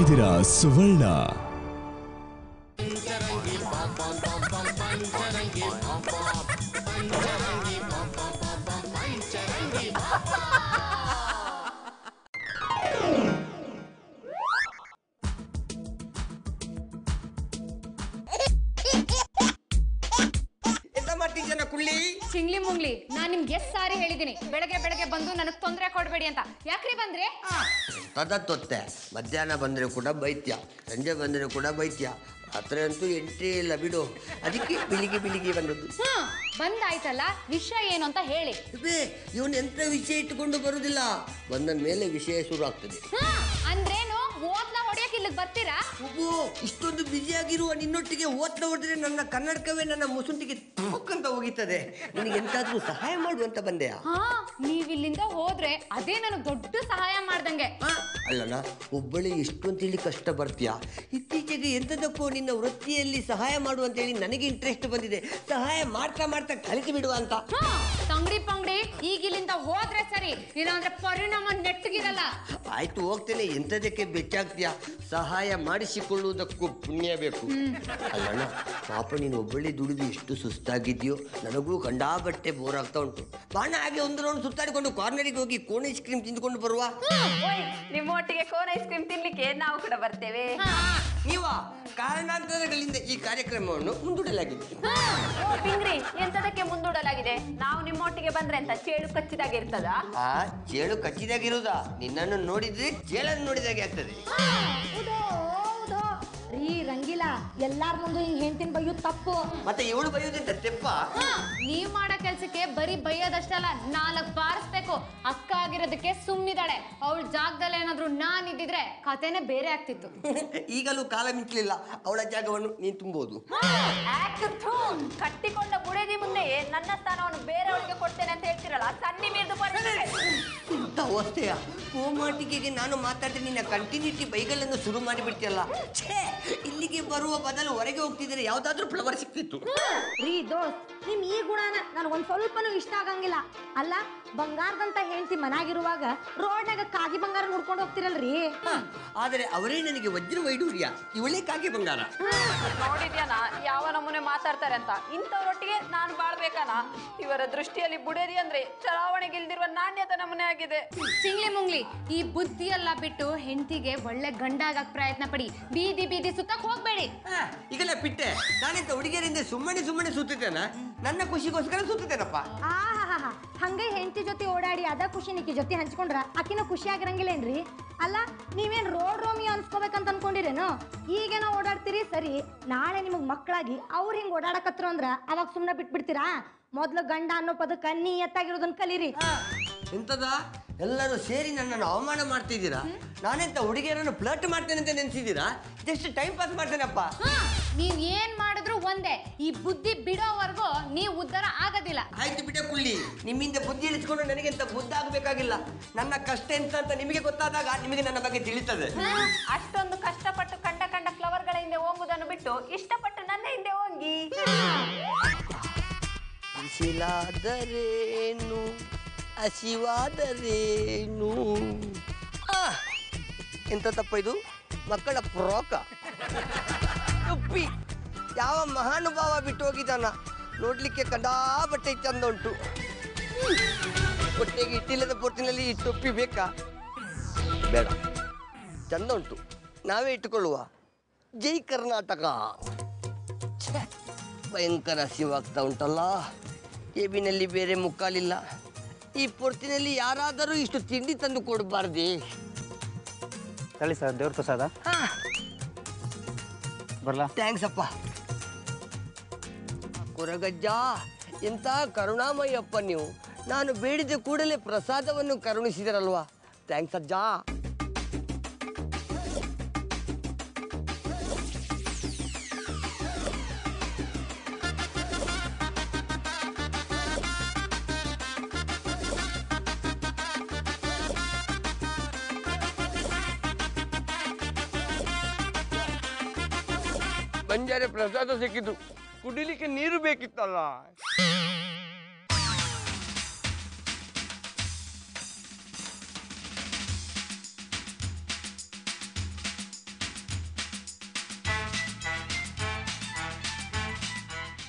ಇದ್ದೀರಾ ಸುವರ್ಣ ಎಂತ ಮಾಡ್ತೀನಿ ಜನ ಕುಳ್ಳಿ ಚಿಂಗ್ಲಿ ಮುಂಗ್ಲಿ ನಾನ್ ನಿಮ್ಗೆ ಎಷ್ಟ್ ಸಾರಿ ಹೇಳಿದೀನಿ ಬೆಳಗ್ಗೆ ಬೆಳಗ್ಗೆ ಬಂದು ನನಗ್ ತೊಂದ್ರೆ ಕೊಡ್ಬೇಡಿ ಅಂತ ಯಾಕ್ರಿ ಬಂದ್ರೆ ತದ ತೊತ್ತೆ ಮಧ್ಯಾಹ್ನ ಬಂದರೆ ಕೂಡ ಬೈತ್ಯ ಸಂಜೆ ಬಂದರೆ ಕೂಡ ಬೈತ್ಯ ರಾತ್ರಿ ಅಂತೂ ಎಂಟ್ರಿ ಇಲ್ಲ ಬಿಡು ಅದಕ್ಕೆ ಬಿಳಿಗಿ ಬಿಳಿಗಿ ಬಂದದ್ದು ಹ್ಮ್ ಬಂದಾಯ್ತಲ್ಲ ವಿಷಯ ಏನು ಅಂತ ಹೇಳಿ ಬೇ ಇವನು ಎಂತ ವಿಷಯ ಇಟ್ಟುಕೊಂಡು ಬರುವುದಿಲ್ಲ ಬಂದ ಮೇಲೆ ವಿಷಯ ಶುರು ಆಗ್ತದೆ ಹ್ಮ್ ಅಂದ್ರೇನು ಓದ್ಲ ಹೊಡಿಯಕ್ ಇಲ್ಲಿಗ್ ಬರ್ತೀರಾ ಒಬ್ಬೋ ಇಷ್ಟೊಂದು ಬ್ಯುಸಿಯಾಗಿರುವ ನಿನ್ನೊಟ್ಟಿಗೆ ಓದ್ತಾ ಹೊಡೆದ್ರೆ ನನ್ನ ಕನ್ನಡಕವೇ ನನ್ನ ಮುಸುಂಟಿಗೆ ಅಂತ ಹೋಗಿತ್ತದೆ ನಿನಗೆ ಎಂತಾದ್ರೂ ಸಹಾಯ ಮಾಡುವಂತ ಬಂದೆಯಾ ಹಾ ನೀವ್ ಇಲ್ಲಿಂದ ಹೋದ್ರೆ ಅದೇ ನನಗ್ ದೊಡ್ಡ ಸಹಾಯ ಮಾಡ್ದಂಗೆ ಅಲ್ಲನ ಒಬ್ಬಳೆ ಎಷ್ಟು ಅಂತೇಳಿ ಕಷ್ಟ ಬರ್ತೀಯಾ ಇತ್ತೀಚೆಗೆ ಎಂಥದಕ್ಕೋ ನಿನ್ನ ವೃತ್ತಿಯಲ್ಲಿ ಸಹಾಯ ಮಾಡುವಂತೇಳಿ ನನಗೆ ಇಂಟ್ರೆಸ್ಟ್ ಬಂದಿದೆ ಸಹಾಯ ಮಾಡ್ತಾ ಮಾಡ್ತಾ ಕಲಿತು ಬಿಡುವ ಅಂತ ಹ್ಮ್ ತಂಗಡಿ ಪಂಗಡಿ ಈಗ ಇಲ್ಲಿಂದ ಹೋದ್ರೆ ಸರಿ ಇಲ್ಲಾಂದ್ರೆ ಪರಿಣಾಮ ನೆಟ್ಟಗಿರಲ್ಲ ಆಯ್ತು ಹೋಗ್ತೇನೆ ಎಂಥದಕ್ಕೆ ಬೆಚ್ಚಾಗ್ತೀಯಾ ಸಹಾಯ ಮಾಡಿಸಿಕೊಳ್ಳುವುದಕ್ಕೂ ಪುಣ್ಯ ಬೇಕು ಅಲ್ಲಣ್ಣ ಪಾಪ ನೀನು ಒಬ್ಬಳೆ ದುಡಿದು ಎಷ್ಟು ಸುಸ್ತಾಗಿದ್ಯೋ ನನಗೂ ಕಂಡಾಬಟ್ಟೆ ಬೋರ್ ಆಗ್ತಾ ಉಂಟು ಬಾಣ ಹಾಗೆ ಒಂದು ರೌಂಡ್ ಸುತ್ತಾಡಿಕೊಂಡು ಕಾರ್ನರಿಗೆ ಹೋಗಿ ಕೋನ್ ಐಸ್ ಕ್ರೀಮ್ ತಿಂದುಕೊಂಡು ಬರುವ ಓಯ್ ನಿಮ್ಮ ಒಟ್ಟಿಗೆ ಕೋನ್ ಐಸ್ ಕ್ರೀಮ್ ತಿನ್ಲಿಕ್ಕೆ ನಾವು ಕೂಡ ಬರ್ತೇವೆ ನೀವ ಕಾರಣಾಂತರಗಳಿಂದ ಈ ಕಾರ್ಯಕ್ರಮವನ್ನು ಮುಂದೂಡಲಾಗಿದೆ ಓ ಪಿಂಗ್ರಿ ಎಂತದಕ್ಕೆ ಮುಂದೂಡಲಾಗಿದೆ ನಾವು ನಿಮ್ಮೊಟ್ಟಿಗೆ ಬಂದ್ರೆ ಅಂತ ಚೇಳು ಕಚ್ಚಿದಾಗಿರ್ತದ ಆ ಚೇಳು ಕಚ್ಚಿದಾಗಿರುವುದಾ ನಿನ್ನನ್ನು ನೋಡಿದ್ರೆ ಚೇಳನ್ನು ನೋಡಿದಾಗೆ ಆಗ್ತದೆ ಹೌದು ಹೌದು ರೀ ರಂಗಿಲ್ಲ ಎಲ್ಲಾರ ಮುಂದೆ ಹಿಂಗ್ ಹೆಂಡ್ತಿನ ಬೈಯೋದು ತಪ್ಪು ಮತ್ತೆ ಇವಳು ಬೈಯೋದಂತ ತೆಪ್ಪ ನೀವ್ ಮಾಡೋ ಕೆಲ್ಸಕ್ಕೆ ಬರೀ ಬೈಯೋದಷ್ಟಲ್ಲ ನಾಲ್ಕ್ ಬಾರಿಸ್ಬೇಕು ಅಕ್ಕ ಆಗಿರೋದಕ್ಕೆ ಸುಮ್ನಿದಾಳೆ ಅವಳ ಜಾಗದಲ್ಲಿ ಏನಾದ್ರು ನಾನ್ ಇದ್ದಿದ್ರೆ ಕತೆನೆ ಬೇರೆ ಆಗ್ತಿತ್ತು ಈಗಲೂ ಕಾಲ ಮಿಂಚಲಿಲ್ಲ ಅವಳ ಜಾಗವನ್ನು ನೀನು ತುಂಬೋದು ಆಕ್ಟ್ ಥೂನ್. ಕಟ್ಟಿಕೊಂಡ ಬುಡದಿ ಮುಂದೆಯೇ ನನ್ನ ಸ್ಥಾನವನ್ನು ಬೇರೆಯವರಿಗೆ ಕೊಡ್ತೇನೆ ಅಂತ ಹೇಳ್ತಿರಲ್ಲ ಸನ್ನಿ ಮೀರ್ದು ಪರಿಸ್ಥಿತಿ. ಇಂಥ ಅವಸ್ಥೆಯ ಕೋಮಾಟಿಕೆಗೆ ನಾನು ಮಾತಾಡಿ ನಿನ್ನ ಕಂಟಿನ್ಯೂಟಿ ಬೈಗಳನ್ನು ಶುರು ಮಾಡಿಬಿಡ್ತೀಯಲ್ಲ ಛೇ ಇಲ್ಲಿಗೆ ಬರುವ ಬದಲು ಹೊರಗೆ ಹೋಗ್ತಿದ್ರೆ ಯಾವ್ದಾದ್ರೂ ಫ್ಲವರ್ ಸಿಕ್ತಿತ್ತು ರೀ ದೋಸ್ತ್ ನಿಮ್ ಈ ಗುಣನ ನನಗೊಂದ್ ಸ್ವಲ್ಪನೂ ಇಷ್ಟ ಆಗಂಗಿಲ್ಲ ಅಲ್ಲ ಬಂಗಾರದಂತ ಹೆಂಡ್ತಿ ಮನ್ಯಾಗಿರುವಾಗ ರೋಡ್ನಾಗ ಕಾಗಿ ಬಂಗಾರ ನೋಡ್ಕೊಂಡು ಹೋಗ್ತಿರಲ್ರಿ ಆದರೆ ಅವರೇ ನನಗೆ ವಜ್ರ ವೈಡೂರ್ಯ ಇವಳೇ ಕಾಗೆ ಬಂಗಾರ ನೋಡಿದ್ಯಾನ ಯಾವ ನಮೂನೆ ಮಾತಾಡ್ತಾರೆ ಅಂತ ಇಂಥವ್ರೊಟ್ಟಿಗೆ ನಾನು ಬಾಳ್ಬೇಕಾನ ಇವರ ದೃಷ್ಟಿಯಲ್ಲಿ ಬುಡೇರಿ ಅಂದ್ರೆ ಚಲಾವಣೆಗಿಲ್ದಿರುವ ನಾಣ್ಯದ ನಮೂನೆ ಆಗಿದೆ ಚಿಂಗ್ಲಿ ಮುಂಗ್ಲಿ ಈ ಬುದ್ಧಿ ಎಲ್ಲ ಬಿಟ್ಟು ಹೆಂಡತಿಗೆ ಒಳ್ಳೆ ಗಂಡ ಆಗಕ್ ಪ್ರಯತ್ನ ಪಡಿ ಬೀದಿ ಬೀದಿ ಸುತ್ತಕ್ ಹೋಗ್ಬೇಡಿ ಆ, ಈಗಲೇ ಬಿಟ್ಟೆ ನಾನಿಂತ ಹುಡುಗಿಯರಿಂದ ಸುಮ್ಮನೆ ಸುಮ್ಮನೆ ಸುತ್ತಿದ್ದೇನ ನನ್ನ ಖುಷಿಗೋಸ್ಕರ ಸುತ್ತಿದ್ದೇನಪ್ಪ ಆಹಾಹಾ ಹಂಗೆ ಹೆಂಡತಿ ಜೊತೆ ಓಡಾಡಿ ಅದ ಖುಷಿ ನಿಕ್ಕಿ ಜೊತೆ ಹಂಚ್ಕೊಂಡ್ರ ಆಕಿನ ಖುಷಿ ಆಗಿರಂಗಿಲ್ಲೇನ್ರಿ ಅಲ್ಲ ನೀವೇನ್ ರೋಡ್ ರೋಮಿ ಅನ್ಸ್ಕೋಬೇಕಂತ ಅನ್ಕೊಂಡಿರೇನು ಈಗೇನೋ ಓಡಾಡ್ತೀರಿ ಸರಿ ನಾಳೆ ನಿಮಗ್ ಮಕ್ಕಳಾಗಿ ಅವ್ರು ಹಿಂಗ್ ಓಡಾಡಕತ್ರು ಅಂದ್ರ ಅವಾಗ ಸುಮ್ನೆ ಬಿಟ್ಬಿಡ್ತೀರಾ ಮೊದ್ಲು ಗಂಡ ಅನ್ನೋ ಪದಕ್ಕ ನೀಯತ್ತಾಗಿರೋದನ್ನ ಕಲೀರಿ ಎಂತದ ಎಲ್ಲರೂ ಸೇರಿ ನನ್ನನ್ನು ಅವಮಾನ ಮಾಡ್ತಿದ್ದೀರಾ ನಾನೆಂತ ಹುಡುಗಿಯರನ್ನು ಫ್ಲರ್ಟ್ ಮಾಡ್ತೇನೆ ಅಂತ ನೆನ್ಸಿದ್ದೀರಾ ಜಸ್ಟ್ ಟೈಮ್ ಪಾಸ್ ಮಾಡ್ತೇನಪ್ಪ ಹಾ, ನೀವ್ ಏನ್ ಮಾಡಿದ್ರು ಒಂದೇ ಈ ಬುದ್ಧಿ ಬಿಡೋವರೆಗೂ ನೀವ್ ಉದ್ಧಾರ ಆಗೋದಿಲ್ಲ ಆಯ್ತು ಬಿಟ್ಟೆ ಕುಳ್ಳಿ ನಿಮ್ಮಿಂದ ಬುದ್ಧಿ ಇಳಿಸ್ಕೊಂಡು ನನಗೆ ಎಂತ ಬುದ್ಧ ಆಗಬೇಕಾಗಿಲ್ಲ ನನ್ನ ಕಷ್ಟ ಎಂತ ಅಂತ ನಿಮಗೆ ಗೊತ್ತಾದಾಗ ನಿಮಗೆ ನನ್ನ ಬಗ್ಗೆ ತಿಳಿತದೆ ಅಷ್ಟೊಂದು ಕಷ್ಟಪಟ್ಟು ಕಂಡ ಕಂಡ ಫ್ಲವರ್ಗಳ ಹಿಂದೆ ಹೋಗುವುದನ್ನು ಬಿಟ್ಟು ಇಷ್ಟಪಟ್ಟು ನನ್ನ ಹಿಂದೆ ಹೋಗಿ ಬಿಸಿಲಾದರೇನು ಹಸಿವಾದರೇನು ಆ, ಎಂತ ತಪ್ಪ ಇದು ಮಕ್ಕಳ ಪ್ರೋಕ ತುಪ್ಪಿ ಯಾವ ಮಹಾನುಭಾವ ಬಿಟ್ಟು ಹೋಗಿದ್ದಾನ ನೋಡ್ಲಿಕ್ಕೆ ಕಂಡಾಬಟ್ಟೆ ಚಂದ ಉಂಟು ಹೊಟ್ಟೆಗೆ ಇಟ್ಟಿಲ್ಲದ ಪೊಟ್ಟಿನಲ್ಲಿ ಈ ಟೊಪ್ಪಿ ಬೇಕಾ ಬೇಡ ಚಂದ ಉಂಟು ನಾವೇ ಇಟ್ಟುಕೊಳ್ಳುವ ಜೈ ಕರ್ನಾಟಕ ಛೆ, ಭಯಂಕರ ಹಸಿವಾಗ್ತಾ ಉಂಟಲ್ಲ ಕೇಬಿನಲ್ಲಿ ಬೇರೆ ಮುಕ್ಕಾಲಿಲ್ಲ ಈ ಪೊರ್ತಿನಲ್ಲಿ ಯಾರಾದರೂ ಇಷ್ಟು ತಿಂಡಿ ತಂದು ಕೊಡಬಾರ್ದೇ ತಳಿ ಸರ್ ದೇವ್ರ ಪ್ರಸಾದ ಬರ್ಲಾ ಥ್ಯಾಂಕ್ಸ್ ಅಪ್ಪ ಕೊರಗಜ್ಜ ಎಂಥ ಕರುಣಾಮಯ್ಯಪ್ಪ ನೀವು ನಾನು ಬೇಡಿದ ಕೂಡಲೇ ಪ್ರಸಾದವನ್ನು ಕರುಣಿಸಿದರಲ್ವಾ ಥ್ಯಾಂಕ್ಸ್ ಅಜ್ಜ ಬಂಜಾರೆ ಪ್ರಸಾದ ಸಿಕ್ಕಿತು ಕುಡಿಲಿಕ್ಕೆ ನೀರು ಬೇಕಿತ್ತಲ್ಲ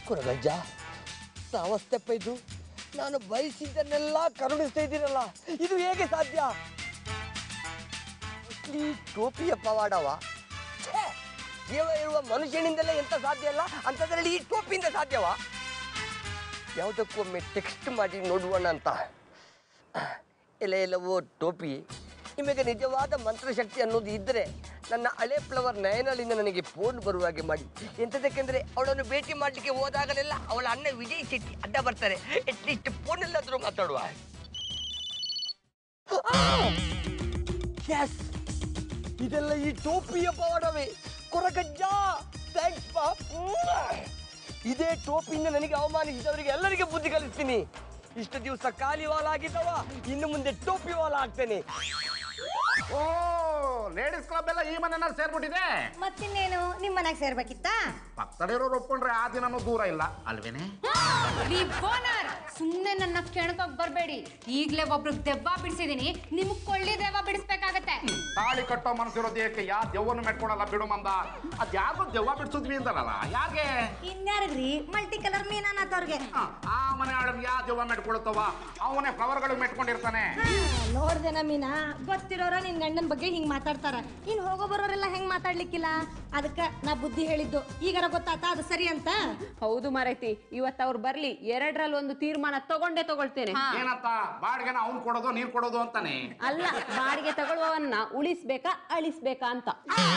ಕೊರಗಜ್ಜ ಅವಸ್ಥೆಪ್ಪ ಇದು ನಾನು ಬಯಸಿದ್ದನ್ನೆಲ್ಲ ಕರುಣಿಸ್ತಾ ಇದ್ದೀರಲ್ಲ ಇದು ಹೇಗೆ ಸಾಧ್ಯ ಈ ಟೋಪಿಯ ಪವಾಡವ ಛೇ! ಜೀವ ಇರುವ ಮನುಷ್ಯನಿಂದಲೇ ಎಂತ ಸಾಧ್ಯ ಅಲ್ಲ ಅಂಥದ್ರಲ್ಲಿ ಈ ಟೋಪಿಯಿಂದ ಸಾಧ್ಯವಾ ಯಾವುದಕ್ಕೊಮ್ಮೆ ಟೆಕ್ಸ್ಟ್ ಮಾಡಿ ನೋಡುವಣ ಅಂತ ಎಲ್ಲ ಎಲ್ಲವೋ ಟೋಪಿ ನಿಮಗೆ ನಿಜವಾದ ಮಂತ್ರಶಕ್ತಿ ಅನ್ನೋದು ಇದ್ದರೆ ನನ್ನ ಹಳೆ ಫ್ಲವರ್ ನಯನಳಿಂದ ನನಗೆ ಫೋನ್ ಬರುವ ಹಾಗೆ ಮಾಡಿ ಎಂಥದಕ್ಕೆಂದರೆ ಅವಳನ್ನು ಭೇಟಿ ಮಾಡಲಿಕ್ಕೆ ಹೋದಾಗಲೆಲ್ಲ ಅವಳ ಅಣ್ಣ ವಿಜಯ್ ಶೆಟ್ಟಿ ಅಡ್ಡ ಬರ್ತಾರೆ ಅಟ್ಲೀಸ್ಟ್ ಫೋನಲ್ಲಾದರೂ ಮಾತಾಡುವ ಎಸ್ ಇದೆಲ್ಲ ಈ ಟೋಪಿಯ ಪವಾಡವೇ ಕೊರಗಜ್ಜ ಥ್ಯಾಂಕ್ಸ್ ಪಾ ಇದೇ ಟೋಪಿಯಿಂದ ನನಗೆ ಅವಮಾನಿಸಿದವರಿಗೆ ಎಲ್ಲರಿಗೆ ಬುದ್ಧಿ ಕಲಿಸ್ತೀನಿ ಇಷ್ಟು ದಿವಸ ಖಾಲಿ ವಾಲ ಆಗಿದ್ದವ ಇನ್ನು ಮುಂದೆ ಟೋಪಿ ವಾಲ ಆಗ್ತೇನೆ ಓ ಲೇಡೀಸ್ ಕ್ಲಬ್ ಎಲ್ಲ ಈ ಮನೆಯಲ್ಲಿ ಸೇರ್ಬಿಟ್ಟಿದೆ ಮತ್ತಿನ್ನೇನು ನಿಮ್ಮ ಮನೆಗೆ ಸೇರ್ಬೇಕಿತ್ತಾ ಪಕ್ಕದಲ್ಲಿರೋರು ಒಪ್ಕೊಂಡ್ರೆ ಆ ದಿನನೂ ದೂರ ಇಲ್ಲ ಅಲ್ವೇನೆ ರೀ ಬೋನರ್ ಸುಮ್ಮನೆ ನನ್ನ ಕೆಣಕಕ್ ಬರಬೇಡಿ ಈಗಲೇ ಒಬ್ರಿಗೆ ದೆವ್ವ ಬಿಡಿಸಿದೀನಿ ನಿಮ್ಗೆ ಕೊಳ್ಳಿ ದೆವ್ವ ಬಿಡಿಸ್ಬೇಕಾಗತ್ತೆ ತಾಳಿ ಕಟ್ಟೋ ಮನಸ್ಸಿರೋ ದೇಹಕ್ಕೆ ಯಾ ದೆವ್ವನು ಮೆಟ್ಕೊಳಲ್ಲ ಬಿಡು ಮಂದ ಅದ್ ಯಾಕೋ ದೆವ್ವ ಬಿಡ್ಸಿದ್ವಿ ಅಂತಾರಲ್ಲ ಯಾಕೆ ಇನ್ಯಾರಿಗ್ರಿ ಮಲ್ಟಿ ಕಲರ್ ಮೀನನ್ನತ್ತವ್ರಿಗೆ ಹ, ಆ ಮನೆ ಆಳಮ್ ಯಾ ದೆವ್ವ ಮೆಟ್ಕೊಳ್ತವ ಅವನೇ ಫ್ಲವರ್ಗಳು ಮೆಟ್ಕೊಂಡಿರ್ತಾನೆ ನೋಡ್ದೆ ಮೀನಾ ಗೊತ್ತಿರೋರ ನಿನ್ ಗಂಡನ ಬಗ್ಗೆ ಹಿಂಗ್ ಮಾತಾಡ್ತಾರ ಇನ್ ಹೋಗೋ ಬರೋರೆಲ್ಲ ಹೆಂಗ್ ಮಾತಾಡ್ಲಿಕ್ಕಿಲ್ಲ ಅದಕ್ಕ ನಾ ಬುದ್ಧಿ ಹೇಳಿದ್ದು ಈಗಾರ ಗೊತ್ತಾತ ಅದು ಸರಿ ಅಂತ ಹೌದು ಮರೈತಿ ಇವತ್ತು ಅವ್ರು ಬರ್ಲಿ ಎರಡರಲ್ಲಿ ಒಂದು ತೀರ್ಮಾನ ತಗೊಂಡೇ ತಗೊಳ್ತೇನೆ ಏನಂತ ಬಾಡಿಗೆನ ಅವ್ನು ಕೊಡೋದು ನೀರ್ ಕೊಡೋದು ಅಂತಾನೆ ಅಲ್ಲ ಬಾಡಿಗೆ ತಗೊಳ್ಳುವವನ್ನ ಉಳಿಸ್ಬೇಕಾ ಅಳಿಸ್ಬೇಕಾ ಅಂತ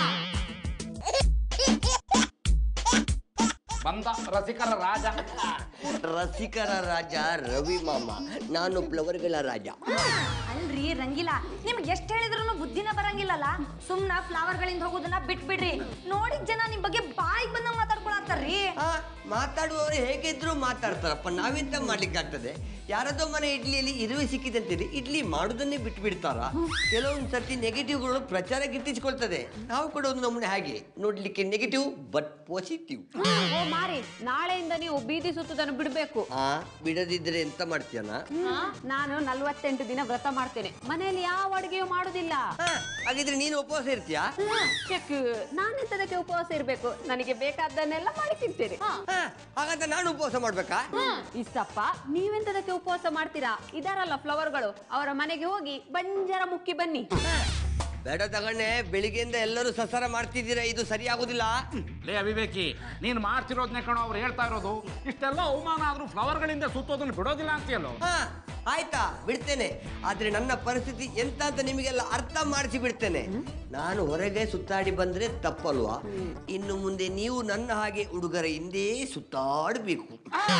ಬಂದ ರಸಿಕರ ರಾಜ ರಸಿಕರ ರಾಜ ರವಿ ಮಾಮ ನಾನು ಫ್ಲವರ್ಗಳ ರಾಜ ಅಲ್ರಿ ರಂಗಿಲ್ಲ ನಿಮ್ಗೆ ಎಷ್ಟ್ ಹೇಳಿದ್ರು ಬುದ್ಧಿನ ಬರಂಗಿಲ್ಲಲ್ಲ ಸುಮ್ನ ಫ್ಲವರ್ ಗಳಿಂದ ಹೋಗೋದನ್ನ ಬಿಟ್ಬಿಡ್ರಿ ನೋಡಿದ ಜನ ನಿಮ್ ಬಗ್ಗೆ ಬಾಯಿಗೆ ಬಂದಂಗ ಮಾತಾಡ್ಕೊಳತ್ತಾರ್ರಿ ಆ, ಮಾತಾಡುವವರು ಹೇಗಿದ್ರು ಮಾತಾಡ್ತಾರಪ್ಪ ನಾವೆಂತ ಮಾಡ್ಲಿಕ್ಕೆ ಆಗ್ತದೆ ಯಾರದೋ ಮನೆ ಇಡ್ಲಿಯಲ್ಲಿ ಇರುವೆ ಸಿಕ್ಕಿದಂತಿದೆ ಇಡ್ಲಿ ಮಾಡುದನ್ನೇ ಬಿಟ್ಟು ಬಿಡ್ತಾರ ಕೆಲವೊಂದು ಸರ್ತಿ ನೆಗೆಟಿವ್ಗಳು ಪ್ರಚಾರ ಗಿಟ್ಟಿಸ್ಕೊಳ್ತದೆ ನಾವು ಕೂಡ ಒಂದು ನಮೂನೆ ಹಾಗೆ ನೋಡ್ಲಿಕ್ಕೆ ನೆಗೆಟಿವ್ ಬಟ್ ಪಾಸಿಟಿವ್ ಓ ಮಾರಿ ನಾಳೆಯಿಂದ ನೀವು ಬೀದಿ ಸುತ್ತುದನ್ನು ಬಿಡಬೇಕು ಆ ಬಿಡದಿದ್ರೆ ಎಂತ ಮಾಡ್ತೀಯನ ನಾನು ನಲ್ವತ್ತೆಂಟು ದಿನ ವ್ರತ ಮಾಡ್ತೇನೆ ಮನೆಯಲ್ಲಿ ಯಾವ ಅಡುಗೆಯೂ ಮಾಡುದಿಲ್ಲ ಆ, ಹಾಗಿದ್ರೆ ನೀನು ಉಪವಾಸ ಇರ್ತೀಯಾ ಚೆಕ್ ನಾನೆಂತದಕ್ಕೆ ಉಪವಾಸ ಇರ್ಬೇಕು ನನಗೆ ಬೇಕಾದ್ದನ್ನೆಲ್ಲ ಮಾಡಿ ತಿಂತೇನೆ ಆ, ಹಾಗಾದ್ರೆ ನಾನು ಉಪವಾಸ ಮಾಡ್ಬೇಕಾ ಇಷ್ಟಪ್ಪ ನೀವೆಂತದಕ್ಕೆ ಉಪವಾಸ ಮಾಡ್ತೀರಾ ಇದಾರಲ್ಲ ಫ್ಲವರ್ಗಳು ಅವರ ಮನೆಗೆ ಹೋಗಿ ಬಂಜರ ಮುಕ್ಕಿ ಬನ್ನಿ ಬೇಡ ತಗೊಂಡೆ ಬೆಳಿಗ್ಗೆಯಿಂದ ಎಲ್ಲರೂ ಸಸಾರ ಮಾಡ್ತಿದ್ದೀರಾ ಇದು ಸರಿಯಾಗುದಿಲ್ಲ ಲೇ ಅವಿವೇಕಿ ನೀನ್ ಮಾಡ್ತಿರೋದ್ನೇ ಕಣೋ ಅವ್ರು ಹೇಳ್ತಾ ಇರೋದು ಇಷ್ಟೆಲ್ಲ ಅವಮಾನ ಆದ್ರೂ ಫ್ಲವರ್ಗಳಿಂದ ಸುತ್ತೋದನ್ನ ಬಿಡೋದಿಲ್ಲ ಅಂತೀಯಲ್ಲೋ ಹಾ ಆಯ್ತಾ ಬಿಡ್ತೇನೆ ಆದ್ರೆ ನನ್ನ ಪರಿಸ್ಥಿತಿ ಎಂತ ಅಂತ ನಿಮಗೆಲ್ಲ ಅರ್ಥ ಮಾಡಿಸಿ ಬಿಡ್ತೇನೆ ನಾನು ಹೊರಗೆ ಸುತ್ತಾಡಿ ಬಂದ್ರೆ ತಪ್ಪಲ್ವಾ ಇನ್ನು ಮುಂದೆ ನೀವು ನನ್ನ ಹಾಗೆ ಹುಡುಗರ ಹಿಂದೆ ಸುತ್ತಾಡಬೇಕು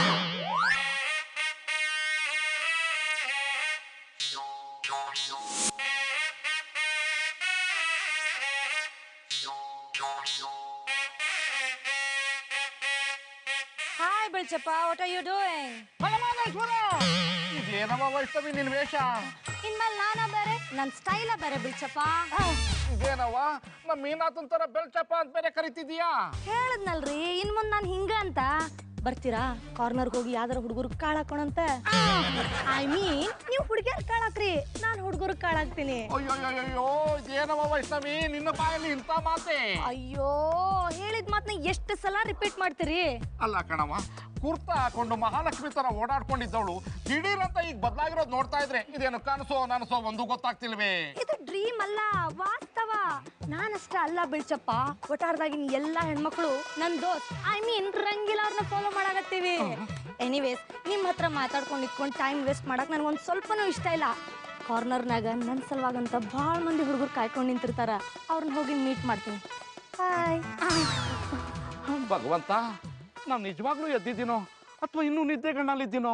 ಹಾಯ್ ಬಿಳ್ಚಪ್ಪ ವಾಟ್ ಆರ್ ಯು ಡೂಯಿಂಗ್ ಇದೇನವ ವೈಷ್ಣವಿ ನಿನ್ ವೇಷ ಇನ್ಮೇಲೆ ನಾನ ಬೇರೆ ನನ್ನ ಸ್ಟೈಲ ಬೇರೆ ಬಿಳ್ಚಪ್ಪ ಇದೇನವ ನಮ್ಮ ಮೀನಾಥನ್ ತರ ಬೆಲ್ಚಪ್ಪ ಅಂತ ಬೇರೆ ಕರಿತಿದೀಯಾ ಹೇಳದ್ನಲ್ರಿ ಇನ್ ಮುಂದ್ ನಾನು ಹಿಂಗ ಅಂತ ಬರ್ತೀರಾ ಕಾರ್ನರ್ಗೆ ಹೋಗಿ ಯಾವ್ದಾರ ಹುಡುಗರು ಕಾಳ್ ಹಾಕೋಣಂತ ಐ ಮೀನ್ ನೀವು ಹುಡುಗಿಯರ್ ಕಾಳಾಕ್ರಿ ನಾನು ಹುಡುಗರು ಕಾಳಾಕ್ತೀನಿ ಅಯ್ಯೋ ಇದೇನವ ವೈಷ್ಣವಿ ನಿನ್ನ ಬಾಯಲ್ಲಿ ಇಂಥ ಮಾತೆ ಅಯ್ಯೋ ಹೇಳಿದ ಮಾತನ್ನ ಎಷ್ಟು ಸಲ ರಿಪೀಟ್ ಮಾಡ್ತೀರಿ ಅಲ್ಲ ಕಣವ ಕುರ್ತಾ ಹಾಕೊಂಡು ಮಹಾಲಕ್ಷ್ಮಿ ತರ ಓಡಾಡ್ಕೊಂಡಿದ್ದವಳು ದಿಢೀರ್ ಅಂತ ಈಗ ಬದಲಾಗಿರೋದು ನೋಡ್ತಾ ಇದ್ರೆ ಇದೇನು ಕನಸೋ ನನಸೋ ಒಂದು ಗೊತ್ತಾಗ್ತಿಲ್ವೇ ಇದು ಡ್ರೀಮ್ ಅಲ್ಲ ವಾಸ್ತವ ನಾನಷ್ಟ ಅಲ್ಲ ಬಿಳ್ಚಪ್ಪ ಒಟ್ಟಾರದಾಗಿನ ಎಲ್ಲಾ ಹೆಣ್ಮಕ್ಳು ನನ್ ದೋಸ್ತ್ ಐ ಮೀನ್ ರಂಗಿಲ್ಲ ಅವ್ರನ್ನ ಫಾಲೋ ಮಾಡಾಕತ್ತೀವಿ ಎನಿವೇಸ್ ನಿಮ್ಮ ಹತ್ರ ಮಾತಾಡ್ಕೊಂಡು ಇಟ್ಕೊಂಡು ಟೈಮ್ ವೇಸ್ಟ್ ಮಾಡಕ್ ನನ್ಗೊಂದು ಸ್ವಲ್ಪನೂ ಇಷ್ಟ ಇಲ್ಲ ಕಾರ್ನರ್ನಾಗ ನನ್ನ ಸಲುವಾಗಂತ ಭಾಳ ಮಂದಿ ಹುಡುಗರು ಕಾಯ್ಕೊಂಡು ನಿಂತಿರ್ತಾರ ಅವ್ರನ್ನ ಹೋಗಿ ಮೀಟ್ ಮಾಡ್ತೀನಿ ಹಾಯ್ ಭಗವಂತ ನಾನು ನಿಜವಾಗ್ಲೂ ಎದ್ದಿದ್ದೀನೋ ಅಥವಾ ಇನ್ನೂ ನಿದ್ದೆ ಗಣ್ಣಲ್ಲಿದ್ದೀನೋ